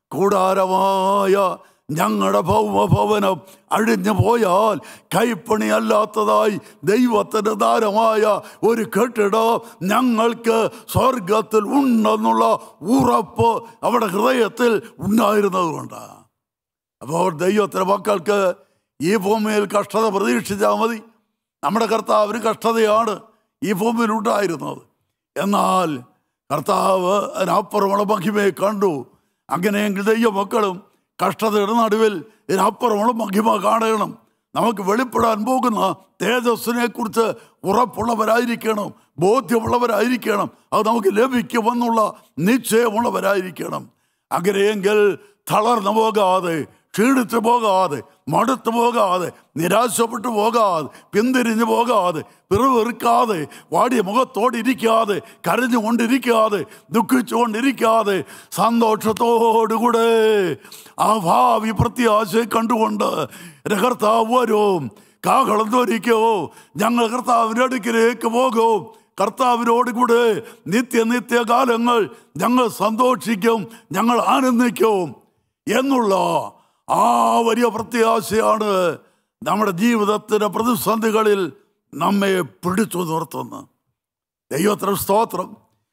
കൂടാരമായ ഞങ്ങളുടെ ഭൗമഭവനം അഴിഞ്ഞു പോയാൽ കൈപ്പണിയല്ലാത്തതായി ദൈവത്തിൻ്റെ ദാരമായ ഒരു കെട്ടിടം ഞങ്ങൾക്ക് സ്വർഗത്തിൽ ഉണ്ടെന്നുള്ള ഉറപ്പ് അവിടെ ഹൃദയത്തിൽ ഉണ്ടായിരുന്നതുകൊണ്ടാണ് അപ്പോൾ ദൈവത്തിൻ്റെ മക്കൾക്ക് ഈ ഭൂമിയിൽ കഷ്ടത പ്രതീക്ഷിച്ചാൽ മതി നമ്മുടെ കർത്താവിന് കഷ്ടതയാണ് ഈ ഭൂമിയിൽ ഉണ്ടായിരുന്നത് എന്നാൽ കർത്താവ് അതിനപ്പുറമുള്ള മഹിമയെ കണ്ടു അങ്ങനെയെങ്കിൽ ദൈവമക്കളും കഷ്ടതയുടെ നടുവിൽ ഇതിനപ്പുറമുള്ള മഹിമ കാണണം നമുക്ക് വെളിപ്പെടാൻ പോകുന്ന തേജസ്സിനെ കുറിച്ച് ഉറപ്പുള്ളവരായിരിക്കണം ബോധ്യമുള്ളവരായിരിക്കണം അത് നമുക്ക് ലഭിക്കുമെന്നുള്ള നിശ്ചയമുള്ളവരായിരിക്കണം അങ്ങനെയെങ്കിൽ തളർന്നു പോകാതെ ക്ഷീണിച്ചു പോകാതെ മടുത്തു പോകാതെ നിരാശപ്പെട്ടു പോകാതെ പിന്തിരിഞ്ഞു പോകാതെ പിറവെറുക്കാതെ വാടിയ മുഖത്തോടിരിക്കാതെ കരഞ്ഞുകൊണ്ടിരിക്കാതെ ദുഃഖിച്ചുകൊണ്ടിരിക്കാതെ സന്തോഷത്തോടുകൂടെ ആ ഭാവി പ്രത്യാശയെ കണ്ടുകൊണ്ട് എൻ്റെ കർത്താവ് വരും കാഹളം ധരിക്കോ ഞങ്ങൾ കർത്താവിൻ്റെ അടുക്കിലേക്ക് പോകും കർത്താവിനോട് കൂടെ നിത്യ നിത്യകാലങ്ങൾ ഞങ്ങൾ സന്തോഷിക്കും ഞങ്ങൾ ആനന്ദിക്കും എന്നുള്ള ആ വലിയ പ്രത്യാശയാണ് നമ്മുടെ ജീവിതത്തിൻ്റെ പ്രതിസന്ധികളിൽ നമ്മെ പിടിച്ചു നിർത്തുന്നത് ദൈവത്തിന് സ്തോത്രം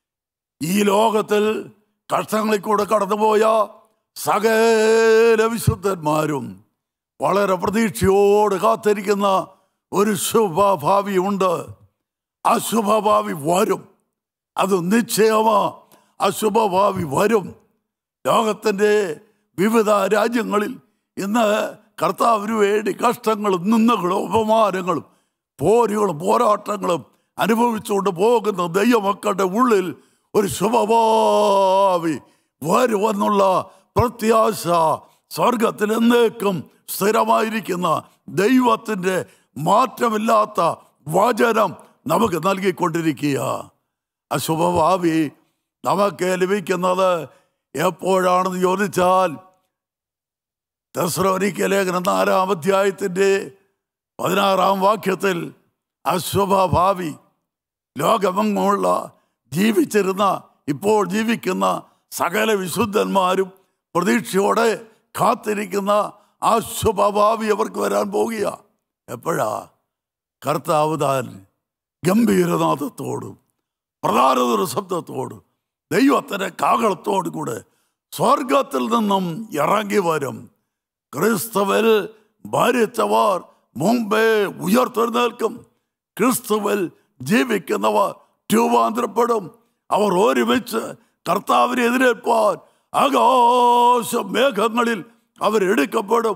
ഈ ലോകത്തിൽ കഷ്ടങ്ങളിൽ കൂടെ കടന്നുപോയ സകല വിശുദ്ധന്മാരും വളരെ പ്രതീക്ഷയോട് കാത്തിരിക്കുന്ന ഒരു ശുഭഭാവിയുണ്ട് അശുഭഭാവി വരും അത് നിശ്ചയമാ അശുഭഭാവി വരും ലോകത്തിൻ്റെ വിവിധ രാജ്യങ്ങളിൽ ഇന്ന് കർത്താവിന് വേണ്ടി കഷ്ടങ്ങളും നിന്ദകളും അപമാനങ്ങളും പോരുകളും പോരാട്ടങ്ങളും അനുഭവിച്ചുകൊണ്ട് പോകുന്ന ദൈവമക്കളുടെ ഉള്ളിൽ ഒരു ശുഭഭാവി വരുമെന്നുള്ള പ്രത്യാശ സ്വർഗത്തിൽ എന്നേക്കും സ്ഥിരമായിരിക്കുന്ന ദൈവത്തിൻ്റെ മാറ്റമില്ലാത്ത വചനം നമുക്ക് നൽകിക്കൊണ്ടിരിക്കുക അശുഭഭാവി നമുക്ക് ലഭിക്കുന്നത് എപ്പോഴാണെന്ന് ചോദിച്ചാൽ തെസ്രോനിക്ക ലേഖനം നാലാം അധ്യായത്തിൻ്റെ പതിനാറാം വാക്യത്തിൽ അശുഭഭാവി ലോകമെങ്ങുമുള്ള ജീവിച്ചിരുന്ന ഇപ്പോൾ ജീവിക്കുന്ന സകല വിശുദ്ധന്മാരും പ്രതീക്ഷയോടെ കാത്തിരിക്കുന്ന ആ ശുഭഭാവി അവർക്ക് വരാൻ പോകുക എപ്പോഴാ കർത്താവ് താൻ ഗംഭീരനാഥത്തോടും പ്രധാനതര ശബ്ദത്തോടും ദൈവത്തിൻ്റെ കാകളത്തോടു കൂടെ സ്വർഗത്തിൽ നിന്നും ഇറങ്ങി വരും ക്രിസ്തുവിൽ ഭരിച്ചവർ മുമ്പേ ഉയർത്തെഴുന്നേൽക്കും ക്രിസ്തുവിൽ ജീവിക്കുന്നവർ രൂപാന്തരപ്പെടും അവർ ഒരുമിച്ച് കർത്താവിനെ എതിരേൽപ്പാൻ ആകാശ മേഘങ്ങളിൽ അവരെടുക്കപ്പെടും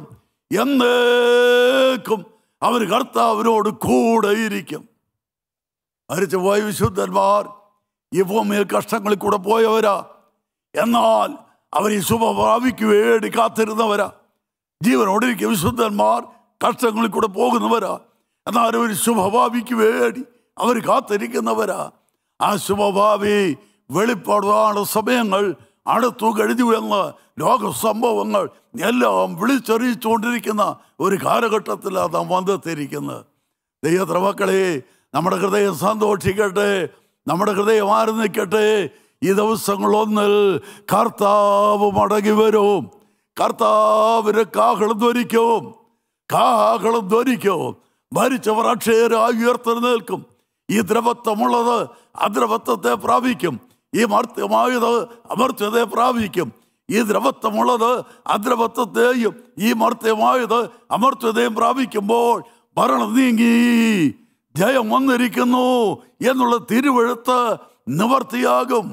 എന്നേക്കും അവർ കർത്താവിനോട് കൂടെ ഇരിക്കും മരിച്ചു പോയ വിശുദ്ധന്മാർ ഈ ഭൂമിയിൽ കഷ്ടങ്ങളിൽ കൂടെ പോയവരാ എന്നാൽ അവർ ഈ ശുഭഭാവിക്ക് വേണ്ടി കാത്തിരുന്നവരാ ജീവനോടിരിക്കും വിശുദ്ധന്മാർ കഷ്ടങ്ങളിൽ കൂടെ പോകുന്നവരാ എന്നാൽ ഒരു ശുഭഭാവിക്ക് വേണ്ടി അവർ കാത്തിരിക്കുന്നവരാ ആ ശുഭഭാവി വെളിപ്പെടുവാണ് സമയങ്ങൾ അടുത്തു കഴിഞ്ഞു എന്ന് ലോക സംഭവങ്ങൾ എല്ലാം വിളിച്ചറിയിച്ചുകൊണ്ടിരിക്കുന്ന ഒരു കാലഘട്ടത്തിലാണ് നാം വന്നെത്തിയിരിക്കുന്നത് ദൈവത്ര മക്കളെ നമ്മുടെ ഹൃദയം സന്തോഷിക്കട്ടെ നമ്മുടെ ഹൃദയം ആനന്ദിക്കട്ടെ ഈ ദിവസങ്ങളൊന്നിൽ കർത്താവ് മടങ്ങി വരും കർത്താവിന് കാഹളം ധ്വനിക്കും കാഹളം ധ്വനിക്കും മരിച്ചവർ അക്ഷയരായി ഉയർത്തെഴുന്നേൽക്കും ഈ ദ്രവത്വമുള്ളത് അദ്രവത്വത്തെ പ്രാപിക്കും ഈ മർത്യമായത് അമർത്യതയെ പ്രാപിക്കും ഈ ദ്രവത്വമുള്ളത് അദ്രവത്വത്തെയും ഈ മർത്യമായത് അമർത്യതയും പ്രാപിക്കുമ്പോൾ ഭരണം നീങ്ങി ജയം വന്നിരിക്കുന്നു എന്നുള്ള തിരുവെഴുത്ത് നിവർത്തിയാകും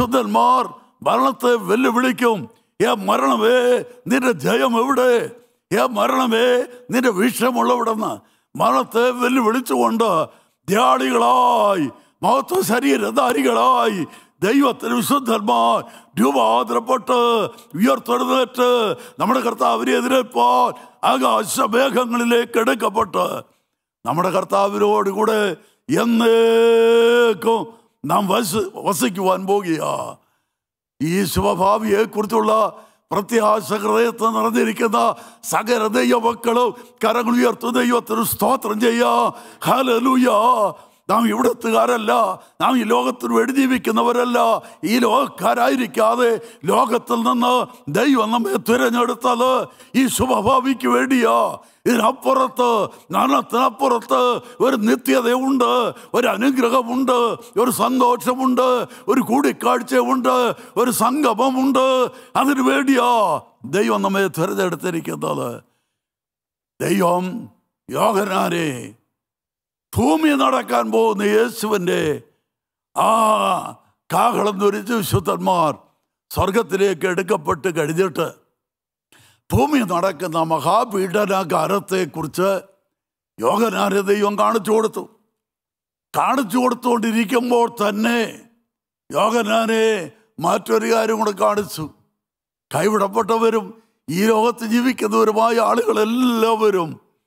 വിശുദ്ധന്മാർ മരണത്തെ വെല്ലുവിളിക്കും ഏ മരണമേ നിന്റെ ജയം എവിടെ ഏ മരണമേ നിന്റെ വിഷമുള്ളവിടുന്ന് മരണത്തെ വെല്ലുവിളിച്ചുകൊണ്ട് ധ്യാളികളായി മഹത്വ ശരീരധാരികളായി ദൈവത്തിന് വിശുദ്ധന്മാർ രൂപാന്തരപ്പെട്ട് ഉയർത്തെഴുന്നേറ്റ് നമ്മുടെ കർത്താവിനെ എതിരേൽപ്പാൻ ആകാശമേഘങ്ങളിലേക്ക് എടുക്കപ്പെട്ട് നമ്മുടെ കർത്താവിനോട് കൂടെ എന്നേക്കും നാം വസ് വസിക്കുവാൻ പോകുക ഈ ശുഭഭാവിയെ കുറിച്ചുള്ള പ്രത്യാശ ഹൃദയത്തിൽ നിറഞ്ഞിരിക്കുന്ന സകല ദൈവമക്കളും കരങ്ങൾ ഉയർത്തു ദൈവത്തിന് സ്തോത്രം ചെയ്യാ ഹലലുയാ നാം ഇവിടത്തുകാരല്ല നാം ഈ ലോകത്തിന് വേണ്ടി ജീവിക്കുന്നവരല്ല ഈ ലോകക്കാരായിരിക്കാതെ ലോകത്തിൽ നിന്ന് ദൈവം നമ്മെ തിരഞ്ഞെടുത്തത് ഈ ശുഭഭാവിക്ക് വേണ്ടിയാ ഇതിനപ്പുറത്ത് മരണത്തിനപ്പുറത്ത് ഒരു നിത്യതയുണ്ട് ഒരു അനുഗ്രഹമുണ്ട് ഒരു സന്തോഷമുണ്ട് ഒരു കൂടിക്കാഴ്ചയുണ്ട് ഒരു സംഗമമുണ്ട് അതിനു വേണ്ടിയാ ദൈവം നമ്മെ തിരഞ്ഞെടുത്തിരിക്കുന്നത് ദൈവം യോഗനാരെ ഭൂമി നടക്കാൻ പോകുന്ന യേശുവിൻ്റെ ആ കാഹളം ധരിച്ച് വിശുദ്ധന്മാർ സ്വർഗത്തിലേക്ക് എടുക്കപ്പെട്ട് കഴിഞ്ഞിട്ട് ഭൂമി നടക്കുന്ന മഹാപീഡനകാലത്തെക്കുറിച്ച് യോഗനാരെ ദൈവം കാണിച്ചു കൊടുത്തു കാണിച്ചു കൊടുത്തുകൊണ്ടിരിക്കുമ്പോൾ തന്നെ യോഗനാനെ മറ്റൊരു കാര്യം കൂടെ കാണിച്ചു കൈവിടപ്പെട്ടവരും ഈ ലോകത്ത് ജീവിക്കുന്നവരുമായ ആളുകളെല്ലാവരും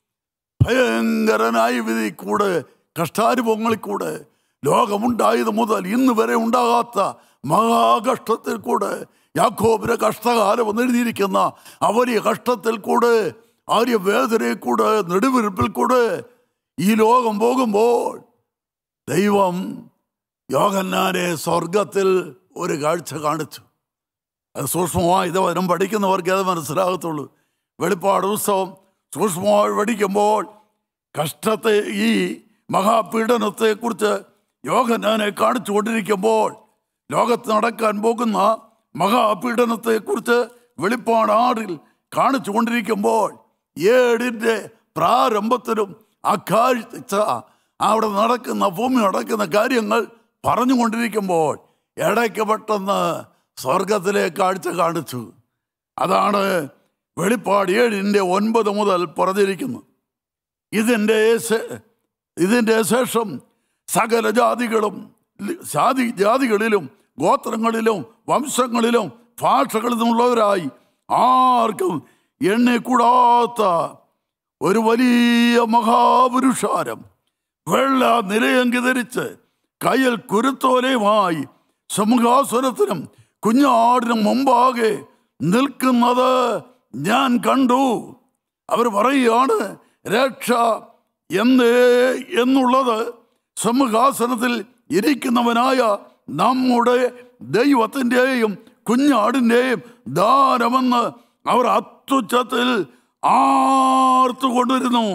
ഭയങ്കരനായ വിധി കൂടെ കഷ്ടാനുഭവങ്ങളിൽ കൂടെ ലോകമുണ്ടായത് മുതൽ ഇന്ന് വരെ ഉണ്ടാകാത്ത മഹാകഷ്ടത്തിൽ കൂടെ യാക്കോബിന്റെ കഷ്ടകാലം എന്ന് എഴുതിയിരിക്കുന്ന ആ വലിയ കഷ്ടത്തിൽ കൂടെ ആര്യ വേദനയിൽ കൂടെ നെടുവിരിപ്പിൽ കൂടെ ഈ ലോകം പോകുമ്പോൾ ദൈവം യോഗന്നാനെ സ്വർഗത്തിൽ ഒരു കാഴ്ച കാണിച്ചു അത് സൂക്ഷ്മമായി ഇത് വരും പഠിക്കുന്നവർക്ക് അത് മനസ്സിലാകത്തുള്ളൂ വെളിപ്പാട് ഉത്സവം സൂക്ഷ്മമായി പഠിക്കുമ്പോൾ കഷ്ടത്തെ ഈ മഹാപീഡനത്തെക്കുറിച്ച് യോഗനാനെ കാണിച്ചു കൊണ്ടിരിക്കുമ്പോൾ ലോകത്ത് നടക്കാൻ പോകുന്ന മഹാപീഡനത്തെക്കുറിച്ച് വെളിപ്പാട് ആറിൽ കാണിച്ചു കൊണ്ടിരിക്കുമ്പോൾ ഏഴിൻ്റെ പ്രാരംഭത്തിലും ആ കാഴ്ച അവിടെ നടക്കുന്ന ഭൂമി നടക്കുന്ന കാര്യങ്ങൾ പറഞ്ഞുകൊണ്ടിരിക്കുമ്പോൾ ഇടയ്ക്ക് പെട്ടെന്ന് സ്വർഗത്തിലെ കാഴ്ച കാണിച്ചു അതാണ് വെളിപ്പാട് ഏഴിൻ്റെ ഒൻപത് മുതൽ പറഞ്ഞിരിക്കുന്നു ഇതിൻ്റെ ശേ- ഇതിൻ്റെ ശേഷം സകല ജാതികളും ലി- ജാതി ജാതികളിലും ഗോത്രങ്ങളിലും വംശങ്ങളിലും ഭാഷകളിൽ നിന്നുള്ളവരായി ആർക്കും എണ്ണിക്കൂടാത്ത ഒരു വലിയ മഹാപുരുഷാരം വെള്ള നിലയങ്കി ധരിച്ച് കയ്യിൽ കുരുത്തോലയുമായി സിംഹാസനത്തിനും കുഞ്ഞാടിനും മുമ്പാകെ നിൽക്കുന്നത് ഞാൻ കണ്ടു അവർ പറയുകയാണ് രക്ഷ എന്ന് എന്നുള്ളത് സിംഹാസനത്തിൽ ഇരിക്കുന്നവനായ നമ്മുടെ ദൈവത്തിൻ്റെയും കുഞ്ഞാടിൻ്റെയും ദാനമെന്ന് അവർ അത്യുച്ചത്തിൽ ആർത്തുകൊണ്ടിരുന്നു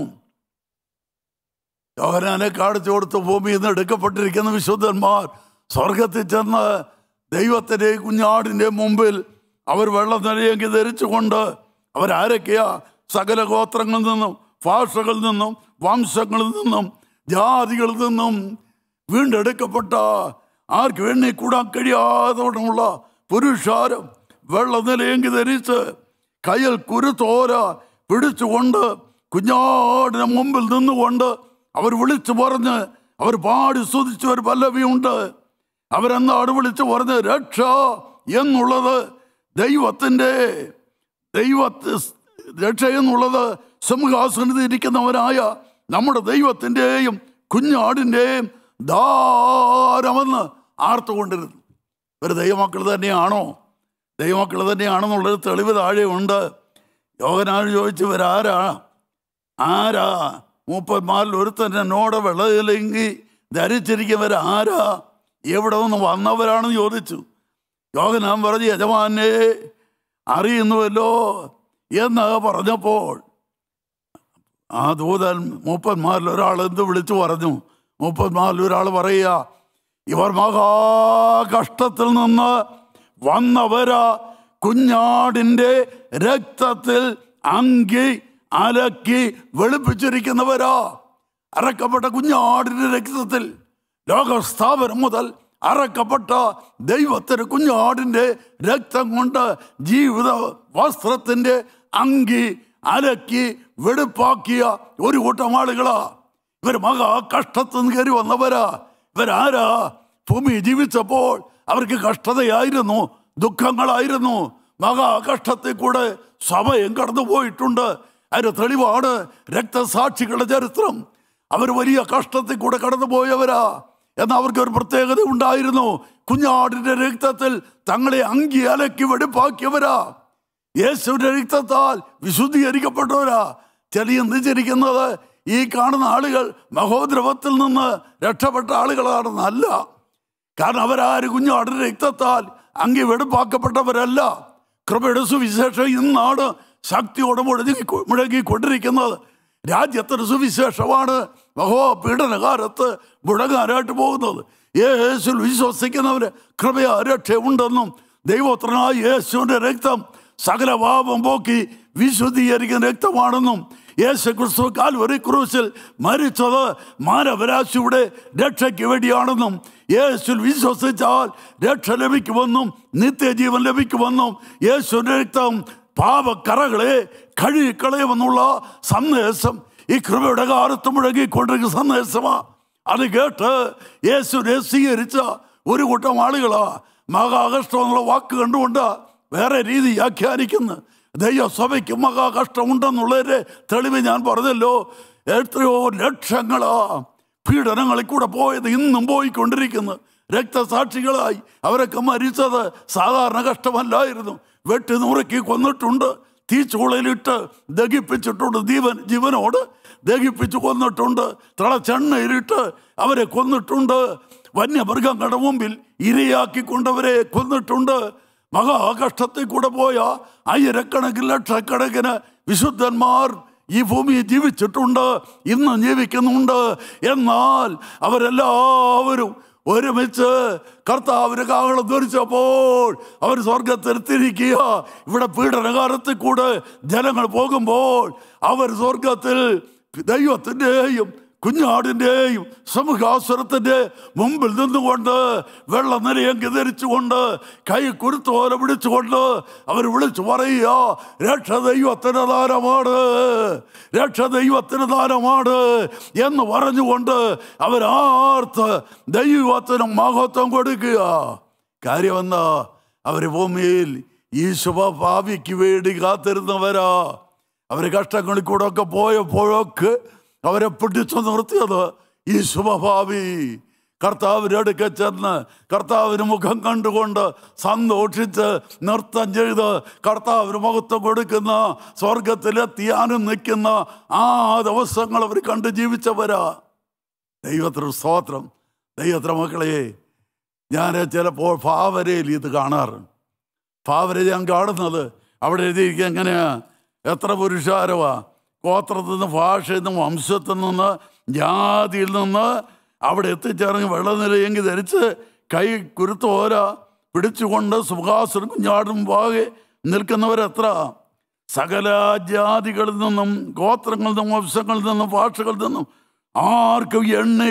യോഹനാനെ കാണിച്ചു കൊടുത്ത് ഭൂമിയിൽ നിന്ന് എടുക്കപ്പെട്ടിരിക്കുന്ന വിശുദ്ധന്മാർ സ്വർഗത്തിൽ ചെന്ന് ദൈവത്തിൻ്റെ കുഞ്ഞാടിൻ്റെ മുമ്പിൽ അവർ വെള്ളം നിലയെങ്കി ധരിച്ചുകൊണ്ട് അവരാരൊക്കെയാ സകല ഗോത്രങ്ങളിൽ നിന്നും ഭാഷകളിൽ നിന്നും വംശങ്ങളിൽ നിന്നും ജാതികളിൽ നിന്നും വീണ്ടെടുക്കപ്പെട്ട ആർക്ക് എണ്ണി കൂടാൻ കഴിയാതോടമുള്ള പുരുഷാരം വെള്ള നിലയെങ്കി ധരിച്ച് കയ്യിൽ കുരുത്തോര പിടിച്ചുകൊണ്ട് കുഞ്ഞാടിന് മുമ്പിൽ നിന്നുകൊണ്ട് അവർ വിളിച്ചു പറഞ്ഞ് അവർ പാടി സ്തുതിച്ച ഒരു പല്ലവിയുണ്ട് അവരെന്താണ് വിളിച്ചു പറഞ്ഞ് രക്ഷ എന്നുള്ളത് ദൈവത്തിൻ്റെ ദൈവത്തെ രക്ഷ എന്നുള്ളത് സിംഹാസനത്തിൽ ഇരിക്കുന്നവനായ നമ്മുടെ ദൈവത്തിൻ്റെയും കുഞ്ഞാടിൻ്റെയും ദാരമെന്ന് ആർത്തുകൊണ്ടിരുന്നു ഒരു ദൈവമക്കൾ തന്നെയാണോ ദൈവമക്കൾ തന്നെയാണെന്നുള്ളൊരു തെളിവ് താഴെയുണ്ട് യോഗനാൾ ചോദിച്ചു ഇവരാരാ ആരാ മൂപ്പന്മാരിൽ ഒരുത്തൻ എന്നോട് വെള്ളയിലെങ്കി ധരിച്ചിരിക്കുന്നവർ ആരാ എവിടെ നിന്ന് വന്നവരാണെന്ന് ചോദിച്ചു യോഗനാൻ പറഞ്ഞു യജമാനെ അറിയുന്നുവല്ലോ എന്ന് പറഞ്ഞപ്പോൾ ആ ദൂതൻ മൂപ്പന്മാരിൽ ഒരാൾ എന്ത് വിളിച്ചു പറഞ്ഞു മൂപ്പന്മാരിൽ ഒരാൾ പറയുക ഇവർ മഹാകഷ്ടത്തിൽ നിന്ന് വന്നവരാ കുഞ്ഞാടിൻ്റെ രക്തത്തിൽ അങ്കി അലക്കി വെളുപ്പിച്ചിരിക്കുന്നവരാ അറക്കപ്പെട്ട കുഞ്ഞാടിൻ്റെ രക്തത്തിൽ ലോകസ്ഥാപനം മുതൽ അറക്കപ്പെട്ട ദൈവത്തിന് കുഞ്ഞാടിൻ്റെ രക്തം കൊണ്ട് ജീവിത വസ്ത്രത്തിൻ്റെ അങ്കി അലക്കി വെടുപ്പാക്കിയ ഒരു കൂട്ടം ആളുകളാ ഇവർ മഹാ കഷ്ടത്തിൽ നിന്ന് കയറി വന്നവരാ ഇവരാരാ ഭൂമി ജീവിച്ചപ്പോൾ അവർക്ക് കഷ്ടതയായിരുന്നു ദുഃഖങ്ങളായിരുന്നു മഹാ കഷ്ടത്തിൽ കൂടെ സമയം കടന്നു പോയിട്ടുണ്ട് അതിന് തെളിവാണ് രക്തസാക്ഷികളുടെ ചരിത്രം അവർ വലിയ കഷ്ടത്തിൽ കൂടെ കടന്നുപോയവരാ എന്നാൽ അവർക്ക് ഒരു പ്രത്യേകത ഉണ്ടായിരുന്നു കുഞ്ഞാടിന്റെ രക്തത്തിൽ തങ്ങളെ അങ്കി അലക്കി വെടുപ്പാക്കിയവരാ യേശുവിന്റെ രക്തത്താൽ വിശുദ്ധീകരിക്കപ്പെട്ടവരാ ചെറിയെന്നിച്ചിരിക്കുന്നത് ഈ കാണുന്ന ആളുകൾ മഹോദ്രവത്തിൽ നിന്ന് രക്ഷപ്പെട്ട ആളുകളാണെന്നല്ല കാരണം അവരാര് കുഞ്ഞാടിന്റെ രക്തത്താൽ അങ്കി വെടുപ്പാക്കപ്പെട്ടവരല്ല കൃപയുടെ സുവിശേഷം ഇന്നാണ് ശക്തിയോടെ മുഴങ്ങി മുഴങ്ങിക്കൊണ്ടിരിക്കുന്നത് രാജ്യത്തിന് സുവിശേഷമാണ് മഹോ പീഡനകാലത്ത് മുഴങ്ങാനായിട്ട് പോകുന്നത് യേശു വിശ്വസിക്കുന്നവര് കൃപയാ രക്ഷയുണ്ടെന്നും ദൈവോത്രനായ യേശുവിന്റെ രക്തം സകല പാപം പോക്കി വിശുദ്ധീകരിക്കുന്ന രക്തമാണെന്നും യേശു ക്രിസ്തു കാൽവരി ക്രൂശിൽ മരിച്ചത് മാനവരാശിയുടെ രക്ഷയ്ക്ക് വേണ്ടിയാണെന്നും യേശു വിശ്വസിച്ചാൽ രക്ഷ ലഭിക്കുമെന്നും നിത്യജീവൻ ലഭിക്കുമെന്നും യേശുവിന്റെ രക്തം പാപക്കറകളെ കഴുകിക്കളയുമെന്നുള്ള സന്ദേശം ഈ കൃപയുടെ കാലത്ത് മുഴങ്ങിക്കൊണ്ടിരിക്കുന്ന സന്ദേശമാ അത് കേട്ട് യേശുവിനെ സ്വീകരിച്ച ഒരു കൂട്ടം ആളുകളാ മഹാകഷ്ടം എന്നുള്ള വാക്ക് കണ്ടുകൊണ്ട് വേറെ രീതി വ്യാഖ്യാനിക്കുന്നു ദൈവസഭയ്ക്ക് മഹാകഷ്ടമുണ്ടെന്നുള്ളതിന്റെ തെളിവ് ഞാൻ പറഞ്ഞല്ലോ എത്രയോ ലക്ഷങ്ങളാ പീഡനങ്ങളിൽ കൂടെ പോയത് ഇന്നും പോയിക്കൊണ്ടിരിക്കുന്നു രക്തസാക്ഷികളായി അവരൊക്കെ മരിച്ചത് സാധാരണ കഷ്ടമല്ലായിരുന്നു വെട്ടി നുറുക്കി കൊന്നിട്ടുണ്ട് തീച്ചൂളയിലിട്ട് ദഹിപ്പിച്ചിട്ടുണ്ട് ജീവൻ ജീവനോട് ദഹിപ്പിച്ച് കൊന്നിട്ടുണ്ട് തിളച്ചെണ്ണയിലിട്ട് അവരെ കൊന്നിട്ടുണ്ട് വന്യമൃഗങ്ങളുടെ മുമ്പിൽ ഇരയാക്കിക്കൊണ്ടവരെ കൊന്നിട്ടുണ്ട് മഹാകഷ്ടത്തിൽ കൂടെ പോയ ആയിരക്കണക്കിന് ലക്ഷക്കണക്കിന് വിശുദ്ധന്മാർ ഈ ഭൂമിയിൽ ജീവിച്ചിട്ടുണ്ട് ഇന്ന് ജീവിക്കുന്നുണ്ട് എന്നാൽ അവരെല്ലാവരും ഒരുമിച്ച് കർത്താവിന് കാഹളം ധരിച്ചപ്പോൾ അവർ സ്വർഗത്തിലെത്തിരിക്കുക ഇവിടെ പീഡനകാലത്തിൽ കൂടെ ജനങ്ങൾ പോകുമ്പോൾ അവർ സ്വർഗത്തിൽ ദൈവത്തിൻ്റെയും കുഞ്ഞാടിൻ്റെയും സമൂഹാസുരത്തിൻ്റെ മുമ്പിൽ നിന്നുകൊണ്ട് വെള്ള നിലയങ്കി ധരിച്ചുകൊണ്ട് കൈ കുരുത്തോല പിടിച്ചുകൊണ്ട് അവർ വിളിച്ചു പറയുക രക്ഷ ദൈവത്തിന് ദാനമാണ് രക്ഷ ദൈവത്തിന് ദാനമാണ് എന്ന് പറഞ്ഞുകൊണ്ട് അവരാർത്ത് ദൈവത്തിന് മഹത്വം കൊടുക്കുക കാര്യമെന്നാ അവർ ഭൂമിയിൽ ഈ ശുഭഭാവിക്ക് വേണ്ടി കാത്തിരുന്നവരാ അവർ കഷ്ടങ്ങളിൽ കൂടെ ഒക്കെ പോയപ്പോഴൊക്കെ അവരെ പിടിച്ചു നിർത്തിയത് ഈ ശുഭഭാവി കർത്താവിൻ്റെ അടുക്ക ചെന്ന് കർത്താവിന് മുഖം കണ്ടുകൊണ്ട് സന്തോഷിച്ച് നൃത്തം ചെയ്ത് കർത്താവിന് മഹത്വം കൊടുക്കുന്ന സ്വർഗത്തിലെത്തിയാനും നിൽക്കുന്ന ആ ദിവസങ്ങൾ അവർ കണ്ട് ജീവിച്ചവരാ ദൈവത്തിന് സ്തോത്രം ദൈവത്തിന് മക്കളെ ഞാൻ ചിലപ്പോൾ ഫാവരയിൽ ഇത് കാണാറുണ്ട് ഫാവര ഞാൻ കാണുന്നത് അവിടെ എഴുതിയിരിക്കുക എങ്ങനെയാ എത്ര പുരുഷാരവാ ഗോത്രത്തിൽ നിന്ന് ഭാഷയിൽ നിന്ന് വംശത്തിൽ നിന്ന് ജാതിയിൽ നിന്ന് അവിടെ എത്തിച്ചേർന്ന് വെള്ളനിലയെങ്കിൽ ധരിച്ച് കൈ കുരുത്തോര പിടിച്ചുകൊണ്ട് സുഖാസുരം കുഞ്ഞാടും വാകെ നിൽക്കുന്നവരെത്ര സകല ജാതികളിൽ നിന്നും ഗോത്രങ്ങളിൽ നിന്നും വംശങ്ങളിൽ നിന്നും ഭാഷകളിൽ നിന്നും ആർക്കും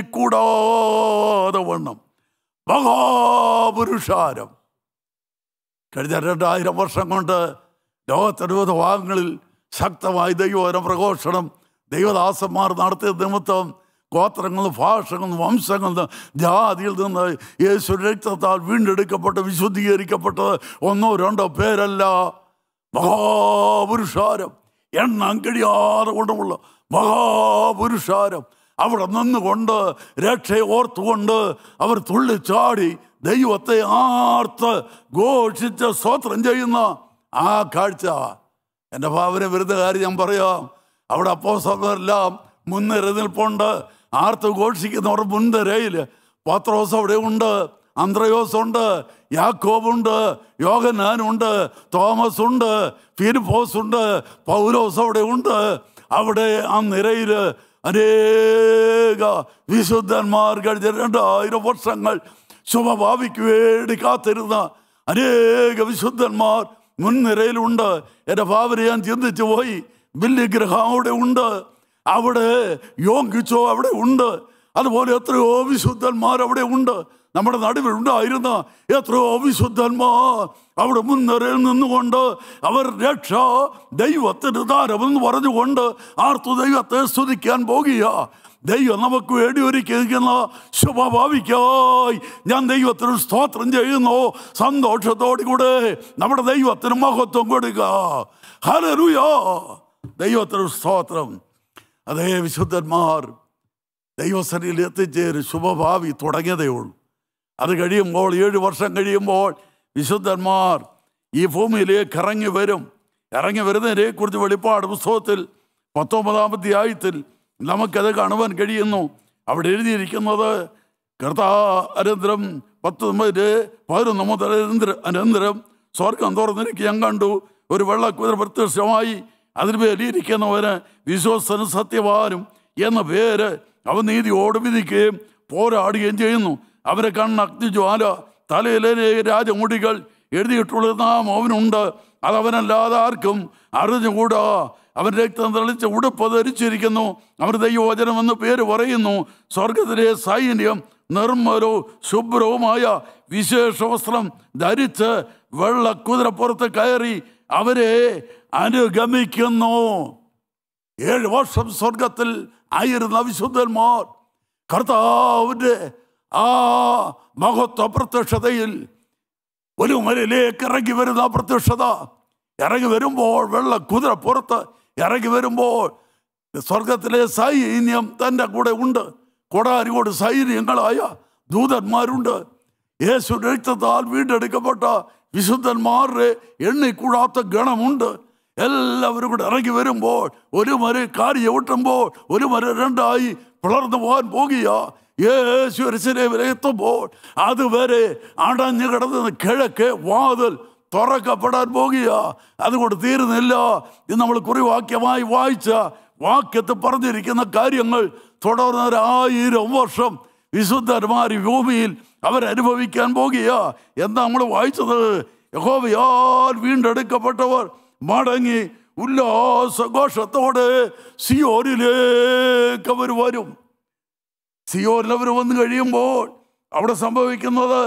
എണ്ണിക്കൂടാതെ വണ്ണം മഹാപുരുഷാരം കഴിഞ്ഞ രണ്ടായിരം വർഷം കൊണ്ട് ലോകത്തിരുപത് ഭാഗങ്ങളിൽ ശക്തമായി ദൈവോര പ്രഘോഷണം ദൈവദാസന്മാർ നടത്തിയ നിമിത്തം ഗോത്രങ്ങളിൽ നിന്ന് ഭാഷകളിൽ നിന്ന് വംശങ്ങളിൽ നിന്ന് ജാതിയിൽ നിന്ന് യേശു രക്തത്താൽ വീണ്ടെടുക്കപ്പെട്ട് വിശുദ്ധീകരിക്കപ്പെട്ടത് ഒന്നോ രണ്ടോ പേരല്ല മഹാപുരുഷാരം എണ്ണം കഴിയാതെ കൊണ്ടുമുള്ള മഹാപുരുഷാരം അവിടെ നിന്നുകൊണ്ട് രക്ഷയെ ഓർത്തുകൊണ്ട് അവർ തുള്ളിച്ചാടി ദൈവത്തെ ആർത്ത് ഘോഷിച്ച് സ്വത്രം ചെയ്യുന്ന ആ കാഴ്ച എൻ്റെ ഭാവന വരുന്ന കാര്യം ഞാൻ പറയാം അവിടെ അപ്പോസെല്ലാം മുൻനിര നിൽപ്പുണ്ട് ആർത്ത് ഘോഷിക്കുന്നവർ മുൻനിരയിൽ പത്രോസ് അവിടെ ഉണ്ട് അന്ത്രയോസ് ഉണ്ട് യാക്കോബുണ്ട് യോഗനാനുണ്ട് തോമസ് ഉണ്ട് ഫിലിപ്പോസ് ഉണ്ട് പൗലോസ് അവിടെ ഉണ്ട് അവിടെ ആ നിരയിൽ അനേക വിശുദ്ധന്മാർ കഴിഞ്ഞ രണ്ടായിരം വർഷങ്ങൾ ശുഭഭാവിക്ക് വേണ്ടി കാത്തിരുന്ന അനേക വിശുദ്ധന്മാർ മുൻനിരയിലുണ്ട് എൻ്റെ ഭാവന ഞാൻ ചിന്തിച്ചു പോയി ബില്ലിഗ്രഹം അവിടെ ഉണ്ട് അവിടെ യോഗിച്ചോ അവിടെ ഉണ്ട് അതുപോലെ എത്രയോ വിശുദ്ധന്മാർ അവിടെ ഉണ്ട് നമ്മുടെ നടുവിൽ ഉണ്ടായിരുന്ന എത്രയോ വിശുദ്ധന്മാർ അവിടെ മുൻനിരയിൽ നിന്നുകൊണ്ട് അവർ രക്ഷ ദൈവത്തിന് ദാരമെന്ന് പറഞ്ഞുകൊണ്ട് ആർത്തു ദൈവത്തെ സ്തുതിക്കാൻ പോകുക ദൈവം നമുക്ക് വേണ്ടി ഒരുക്കിയിരിക്കുന്ന ശുഭഭാവിക്കായി ഞാൻ ദൈവത്തിന് സ്തോത്രം ചെയ്യുന്നു സന്തോഷത്തോടു കൂടെ നമ്മുടെ ദൈവത്തിന് മഹത്വം കൊടുക്കുക ഹലരുയോ ദൈവത്തിന് സ്തോത്രം അതേ വിശുദ്ധന്മാർ ദൈവസനിൽ എത്തിച്ചേരും ശുഭഭാവി തുടങ്ങിയതേ ഉള്ളൂ അത് കഴിയുമ്പോൾ ഏഴ് വർഷം കഴിയുമ്പോൾ വിശുദ്ധന്മാർ ഈ ഭൂമിയിലേക്ക് ഇറങ്ങി വരും ഇറങ്ങി വരുന്നതിനെ കുറിച്ച് വെളിപ്പാട് പുസ്തകത്തിൽ പത്തൊമ്പതാം അധ്യായത്തിൽ നമുക്കത് കാണുവാൻ കഴിയുന്നു അവിടെ എഴുതിയിരിക്കുന്നത് കർത്താനന്തരം പത്തൊമ്പത് പതിനൊന്ന് മുതൽ അനന്തര- അനന്തരം സ്വർഗം തുറന്നിരിക്കുക ഞാൻ കണ്ടു ഒരു വെള്ളക്കുതിര പ്രത്യക്ഷമായി അതിനുമേലിയിരിക്കുന്നവന് വിശ്വസനും സത്യവാനും എന്ന പേര് അവൻ നീതിയോട് വിധിക്കുകയും പോരാടുകയും ചെയ്യുന്നു അവരെ കണ്ണ അഗ്നിജ്വാല തലയിലെ രാജമുടികൾ എഴുതിയിട്ടുള്ള നാം അവനുണ്ട് അതവനല്ലാതെ ആർക്കും അറിഞ്ഞുകൂടാ അവൻ രക്തം തെളിച്ച് ഉടുപ്പ് ധരിച്ചിരിക്കുന്നു അവർ ദൈവവചനം എന്ന് പേര് പറയുന്നു സ്വർഗത്തിലെ സൈന്യം നിർമ്മലവും ശുഭ്രവുമായ വിശേഷ വസ്ത്രം ധരിച്ച് വെള്ള കുതിരപ്പുറത്ത് കയറി അവരെ അനുഗമിക്കുന്നു ഏഴ് വർഷം സ്വർഗത്തിൽ ആയിരുന്ന വിശുദ്ധന്മാർ കർത്താവിൻ്റെ ആ മഹത്വ പ്രത്യക്ഷതയിൽ ഒരു മലയിലേക്ക് ഇറങ്ങി വരുന്ന ആ പ്രത്യക്ഷത ഇറങ്ങി വരുമ്പോൾ വെള്ള കുതിര പുറത്ത് ഇറങ്ങി വരുമ്പോൾ സ്വർഗത്തിലെ സൈന്യം തൻ്റെ കൂടെ ഉണ്ട് കൊടാരിയോട് സൈന്യങ്ങളായ ദൂതന്മാരുണ്ട് യേശു രക്തത്താൽ വീണ്ടെടുക്കപ്പെട്ട വിശുദ്ധന്മാരുടെ എണ്ണിക്കൂടാത്ത ഗണമുണ്ട് എല്ലാവരും കൂടെ ഇറങ്ങി വരുമ്പോൾ ഒരു മര കാരി ചവിട്ടുമ്പോൾ ഒരു മര രണ്ടായി പിളർന്നു പോകാൻ പോകുക യേശു വരെ എത്തുമ്പോൾ അതുവരെ അടഞ്ഞു കിടന്ന കിഴക്ക് വാതിൽ തുറക്കപ്പെടാൻ പോകുക അതുകൊണ്ട് തീരുന്നില്ല ഇത് നമ്മൾ കുറിവാക്യമായി വായിച്ച വാക്യത്തിൽ പറഞ്ഞിരിക്കുന്ന കാര്യങ്ങൾ തുടർന്ന് ഒരു ആയിരം വർഷം വിശുദ്ധന്മാർ ഈ ഭൂമിയിൽ അവരനുഭവിക്കാൻ പോകുക എന്താ നമ്മൾ വായിച്ചത് യഹോവയാൽ വീണ്ടെടുക്കപ്പെട്ടവർ മടങ്ങി ഉല്ലാസഘോഷത്തോടെ സിയോനിലേക്ക് അവർ വരും സിയോനിൽ അവർ വന്നു കഴിയുമ്പോൾ അവിടെ സംഭവിക്കുന്നത്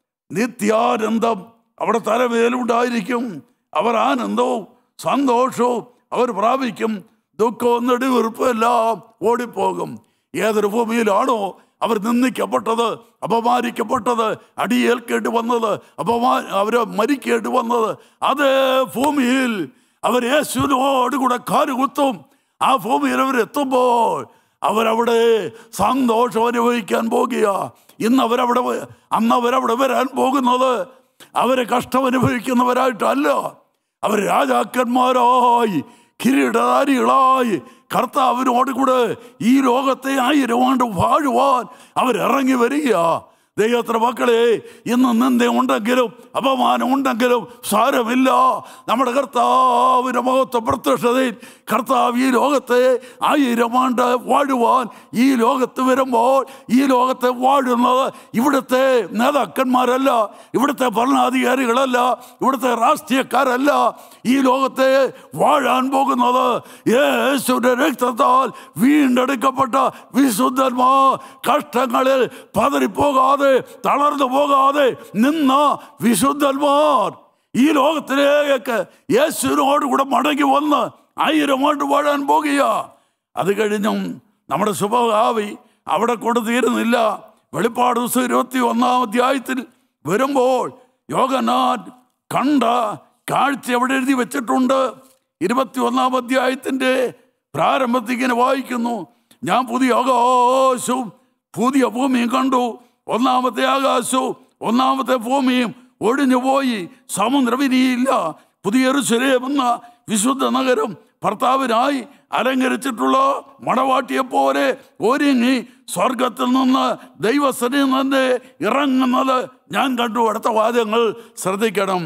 നിത്യാനന്ദം അവിടെ തലവേലുണ്ടായിരിക്കും അവർ ആനന്ദവും സന്തോഷവും അവർ പ്രാപിക്കും ദുഃഖവും നെടുവീർപ്പും എല്ലാം ഓടിപ്പോകും ഏതൊരു ഭൂമിയിലാണോ അവർ നിന്ദിക്കപ്പെട്ടത് അപമാനിക്കപ്പെട്ടത് അടിയേൽക്കേണ്ടി വന്നത് അപമാ അവർ മരിക്കേണ്ടി വന്നത് അതേ ഭൂമിയിൽ അവർ യേശുവിനോട് കൂടെ കാലുകുത്തും ആ ഭൂമിയിൽ അവരെത്തുമ്പോൾ അവരവിടെ സന്തോഷം അനുഭവിക്കാൻ പോകുക ഇന്ന് അവരവിടെ വ- അന്ന് അവരവിടെ വരാൻ പോകുന്നത് അവരെ കഷ്ടം അനുഭവിക്കുന്നവരായിട്ടല്ല അവർ രാജാക്കന്മാരായി കിരീടധാരികളായി കർത്താവിനോട് കൂടെ ഈ ലോകത്തെ ആയിരം ആണ്ട് വാഴുവാൻ അവരിറങ്ങി വരിക ദൈവത്തിന്റെ മക്കളെ ഇന്ന് നിന്ദ ഉണ്ടെങ്കിലും അപമാനം ഉണ്ടെങ്കിലും സാരമില്ല നമ്മുടെ കർത്താവിന്റെ മഹത്വ പ്രത്യക്ഷതയിൽ കർത്താവ് ഈ ലോകത്തെ ആയിരം ആണ്ട് വാഴുവാൻ ഈ ലോകത്ത് വരുമ്പോൾ ഈ ലോകത്തെ വാഴുന്നത് ഇവിടുത്തെ നേതാക്കന്മാരല്ല ഇവിടുത്തെ ഭരണാധികാരികളല്ല ഇവിടുത്തെ രാഷ്ട്രീയക്കാരല്ല ഈ ലോകത്തെ വാഴാൻ പോകുന്നത് യേശുവിന്റെ രക്തത്താൽ വീണ്ടെടുക്കപ്പെട്ട വിശുദ്ധന്മാർ കഷ്ടങ്ങളിൽ പതറിപ്പോകാതെ തളർന്നു പോകാതെ നിന്ന വിശുദ്ധന്മാർ ഈ ലോകത്തിലേക്ക് യേശുവിനോട് കൂടെ മടങ്ങി വന്ന് ആയിരം ആണ്ട് വാഴാൻ പോകുക അത് കഴിഞ്ഞും നമ്മുടെ ശുഭഭാവി അവിടെ കൊണ്ട് തീരുന്നില്ല വെളിപ്പാട് ദിവസം ഇരുപത്തി ഒന്നാം അധ്യായത്തിൽ വരുമ്പോൾ യോഗനാഥ് കണ്ട കാഴ്ച എവിടെ എഴുതി വെച്ചിട്ടുണ്ട് ഇരുപത്തി ഒന്നാം അധ്യായത്തിൻ്റെ പ്രാരംഭത്തിൽ ഇങ്ങനെ വായിക്കുന്നു ഞാൻ പുതിയ ആകാശവും പുതിയ ഭൂമിയും കണ്ടു ഒന്നാമത്തെ ആകാശവും ഒന്നാമത്തെ ഭൂമിയും ഒഴിഞ്ഞുപോയി സമുദ്രവിനിയില്ല പുതിയൊരു എന്ന വിശുദ്ധ നഗരം ഭർത്താവിനായി അലങ്കരിച്ചിട്ടുള്ള മണവാട്ടിയെ പോലെ ഒരുങ്ങി സ്വർഗത്തിൽ നിന്ന് ദൈവസനിൽ നിന്ന് ഇറങ്ങുന്നത് ഞാൻ കണ്ടു അടുത്ത വാദ്യങ്ങൾ ശ്രദ്ധിക്കണം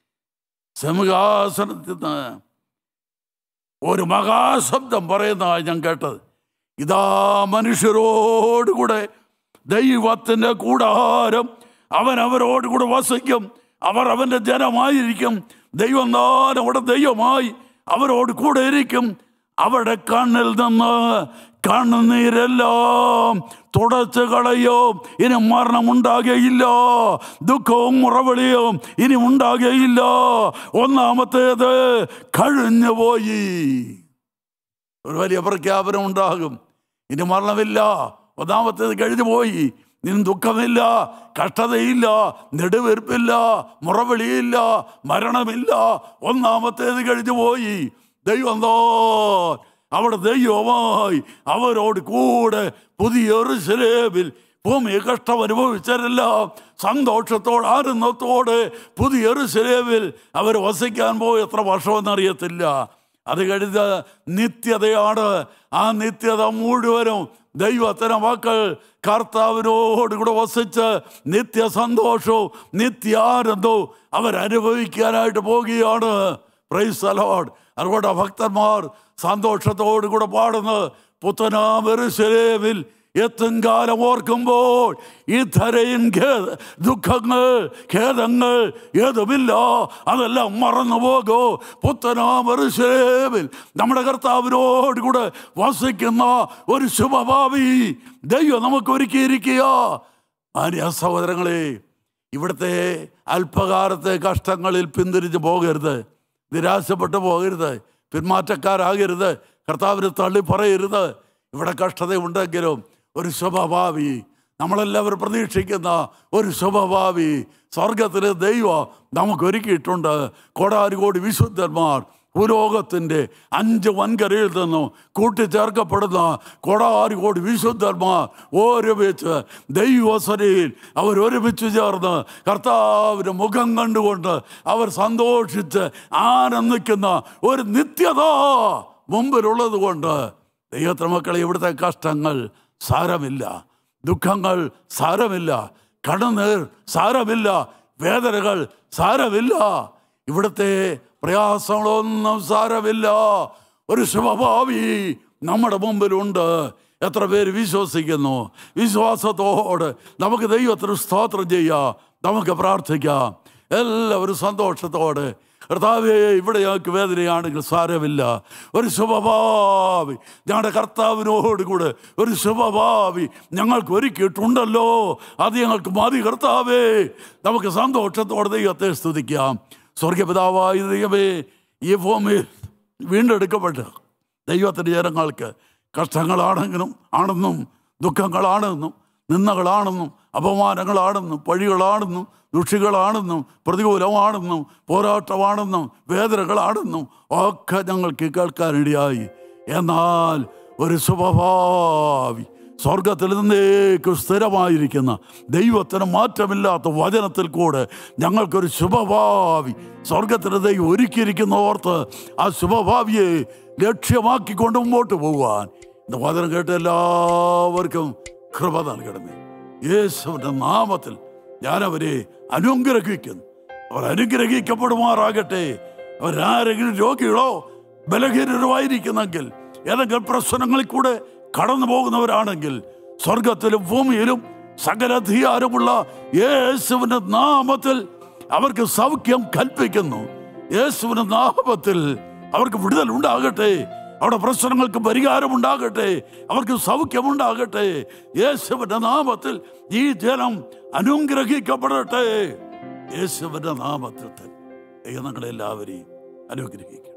സിംഹാസനത്തിൽ നിന്ന് ഒരു മഹാശബ്ദം പറയുന്നതായി ഞാൻ കേട്ടത് ഇതാ മനുഷ്യരോടുകൂടെ ദൈവത്തിൻ്റെ കൂടാരം അവൻ അവരോടുകൂടെ വസിക്കും അവർ അവൻ്റെ ജനമായിരിക്കും ദൈവം താൻ അവിടെ ദൈവമായി അവരോട് കൂടെ ഇരിക്കും അവരുടെ കണ്ണിൽ നിന്ന് കണ്ണുനീരെല്ലാം തുടച്ച് കളയും ഇനി മരണമുണ്ടാകുകയില്ല ദുഃഖവും മുറവിളിയും ഇനി ഉണ്ടാകുകയില്ല ഒന്നാമത്തേത് കഴിഞ്ഞു പോയി ഒരു വലിയ പ്രഖ്യാപനം ഉണ്ടാകും ഇനി മരണമില്ല ഒന്നാമത്തേത് കഴിഞ്ഞു പോയി ഇനി ദുഃഖമില്ല കഷ്ടതയില്ല നെടുവെറുപ്പില്ല മുറവിളിയില്ല മരണമില്ല ഒന്നാമത്തേത് കഴിഞ്ഞു പോയി ദൈവം എന്തോ അവിടെ ദൈവമായി അവരോട് കൂടെ പുതിയ ഒരു ഭൂമി കഷ്ടം അനുഭവിച്ചവരെല്ലാം സന്തോഷത്തോടെ ആനന്ദത്തോടെ പുതിയ ഒരു അവർ വസിക്കാൻ പോയി എത്ര വർഷമെന്നറിയത്തില്ല അത് കഴിഞ്ഞ് നിത്യതയാണ് ആ നിത്യത മുഴുവനും ദൈവത്തിന് മക്കൾ കർത്താവിനോട് കൂടെ വസിച്ച് നിത്യസന്തോഷവും നിത്യാനന്ദവും അവരനുഭവിക്കാനായിട്ട് പോവുകയാണ് പ്രൈസ് അലോഡ് അതുകൊണ്ട് ഭക്തന്മാർ സന്തോഷത്തോടു കൂടെ പാടുന്നത് പുത്തനാമെറുശലേമിൽ എത്തും കാലം ഓർക്കുമ്പോൾ ഇത്തരയും ഖേദ ദുഃഖങ്ങൾ ഖേദങ്ങൾ ഏതുമില്ല അതെല്ലാം മറന്നു പോകോ പുത്തനാമറുശേമിൽ നമ്മുടെ കർത്താവിനോട് കൂടെ വസിക്കുന്ന ഒരു ശുഭഭാവി ദൈവം നമുക്ക് ഒരുക്കിയിരിക്കുക ആര്യ സഹോദരങ്ങളെ ഇവിടുത്തെ അല്പകാലത്തെ കഷ്ടങ്ങളിൽ പിന്തിരിഞ്ഞ് പോകരുത് നിരാശപ്പെട്ടു പോകരുത് പിന്മാറ്റക്കാരാകരുത് കർത്താവിന് തള്ളി പറയരുത് ഇവിടെ കഷ്ടതയുണ്ടെങ്കിലും ഒരു ശുഭഭാവി നമ്മളെല്ലാവരും പ്രതീക്ഷിക്കുന്ന ഒരു ശുഭഭാവി സ്വർഗത്തിലെ ദൈവം നമുക്ക് ഒരുക്കിയിട്ടുണ്ട് കോടാനുകോടി വിശുദ്ധന്മാർ ഭൂലോകത്തിൻ്റെ അഞ്ച് വൻകരയിൽ നിന്നും കൂട്ടിച്ചേർക്കപ്പെടുന്ന കോടാനുകോടി വിശുദ്ധന്മാർ ഒരുമിച്ച് ദൈവസനയിൽ അവർ ഒരുമിച്ച് ചേർന്ന് കർത്താവിൻ്റെ മുഖം കണ്ടുകൊണ്ട് അവർ സന്തോഷിച്ച് ആനന്ദിക്കുന്ന ഒരു നിത്യത മുമ്പിലുള്ളത് കൊണ്ട് ദൈവത്തിന് മക്കളെ ഇവിടുത്തെ കഷ്ടങ്ങൾ സാരമില്ല ദുഃഖങ്ങൾ സാരമില്ല കടനീർ സാരമില്ല വേദനകൾ സാരമില്ല ഇവിടുത്തെ പ്രയാസങ്ങളൊന്നും സാരമില്ല ഒരു ശുഭഭാവി നമ്മുടെ മുമ്പിലുണ്ട് എത്ര പേര് വിശ്വസിക്കുന്നു വിശ്വാസത്തോട് നമുക്ക് ദൈവത്തിന് സ്തോത്രം ചെയ്യാം നമുക്ക് പ്രാർത്ഥിക്കാം എല്ലാവരും സന്തോഷത്തോടെ കർത്താവേ ഇവിടെ ഞങ്ങൾക്ക് വേദനയാണെങ്കിൽ സാരമില്ല ഒരു ശുഭഭാവി ഞങ്ങളുടെ കർത്താവിനോട് കൂടെ ഒരു ശുഭഭാവി ഞങ്ങൾക്ക് ഒരുക്കിയിട്ടുണ്ടല്ലോ അത് ഞങ്ങൾക്ക് മതി കർത്താവേ നമുക്ക് സന്തോഷത്തോടെ ദൈവത്തെ സ്തുതിക്കാം സ്വർഗപിതാവായ ദൈവമേ ഈ ഭൂമിയിൽ വീണ്ടെടുക്കപ്പെട്ട ദൈവത്തിൻ്റെ ജനങ്ങൾക്ക് കഷ്ടങ്ങളാണെങ്കിലും ആണെന്നും ദുഃഖങ്ങളാണെന്നും നിന്ദകളാണെന്നും അപമാനങ്ങളാണെന്നും പഴികളാണെന്നും ദുഷികളാണെന്നും പ്രതികൂലമാണെന്നും പോരാട്ടമാണെന്നും വേദനകളാണെന്നും ഒക്കെ ഞങ്ങൾക്ക് കേൾക്കാനിടയായി എന്നാൽ ഒരു ശുഭഭാവി സ്വർഗത്തിൽ നിന്നേക്ക് സ്ഥിരമായിരിക്കുന്ന ദൈവത്തിന് മാറ്റമില്ലാത്ത വചനത്തിൽ കൂടെ ഞങ്ങൾക്കൊരു ശുഭഭാവി സ്വർഗത്തിന് ദൈവം ഒരുക്കിയിരിക്കുന്ന ഓർത്ത് ആ ശുഭഭാവിയെ ലക്ഷ്യമാക്കിക്കൊണ്ട് മുമ്പോട്ട് പോകുവാൻ இந்த വചനം കേട്ട എല്ലാവർക്കും കൃപ നൽകണമേ യേശുവിൻ്റെ നാമത്തിൽ ഞാൻ അവരെ അനുഗ്രഹിക്കുന്നു അവർ അനുഗ്രഹിക്കപ്പെടുമാറാകട്ടെ അവരാരെങ്കിലും രോഗികളോ ബലഹീനരുമായിരിക്കുന്നെങ്കിൽ ഏതെങ്കിലും പ്രശ്നങ്ങളിൽ കൂടെ കടന്നു പോകുന്നവരാണെങ്കിൽ സ്വർഗത്തിലും ഭൂമിയിലും സകല അധികാരമുള്ള യേശുവിൻ്റെ നാമത്തിൽ അവർക്ക് സൗഖ്യം കൽപ്പിക്കുന്നു യേശുവിൻ്റെ നാമത്തിൽ അവർക്ക് വിടുതൽ ഉണ്ടാകട്ടെ അവിടെ പ്രശ്നങ്ങൾക്ക് പരിഹാരമുണ്ടാകട്ടെ അവർക്ക് സൗഖ്യമുണ്ടാകട്ടെ യേശുവിൻ്റെ നാമത്തിൽ ഈ ജനം അനുഗ്രഹിക്കപ്പെടട്ടെ യേശുവിൻ്റെ നാമത്തിൽ തന്നെ ദൈവം ഞങ്ങളെല്ലാവരെയും അനുഗ്രഹിക്കും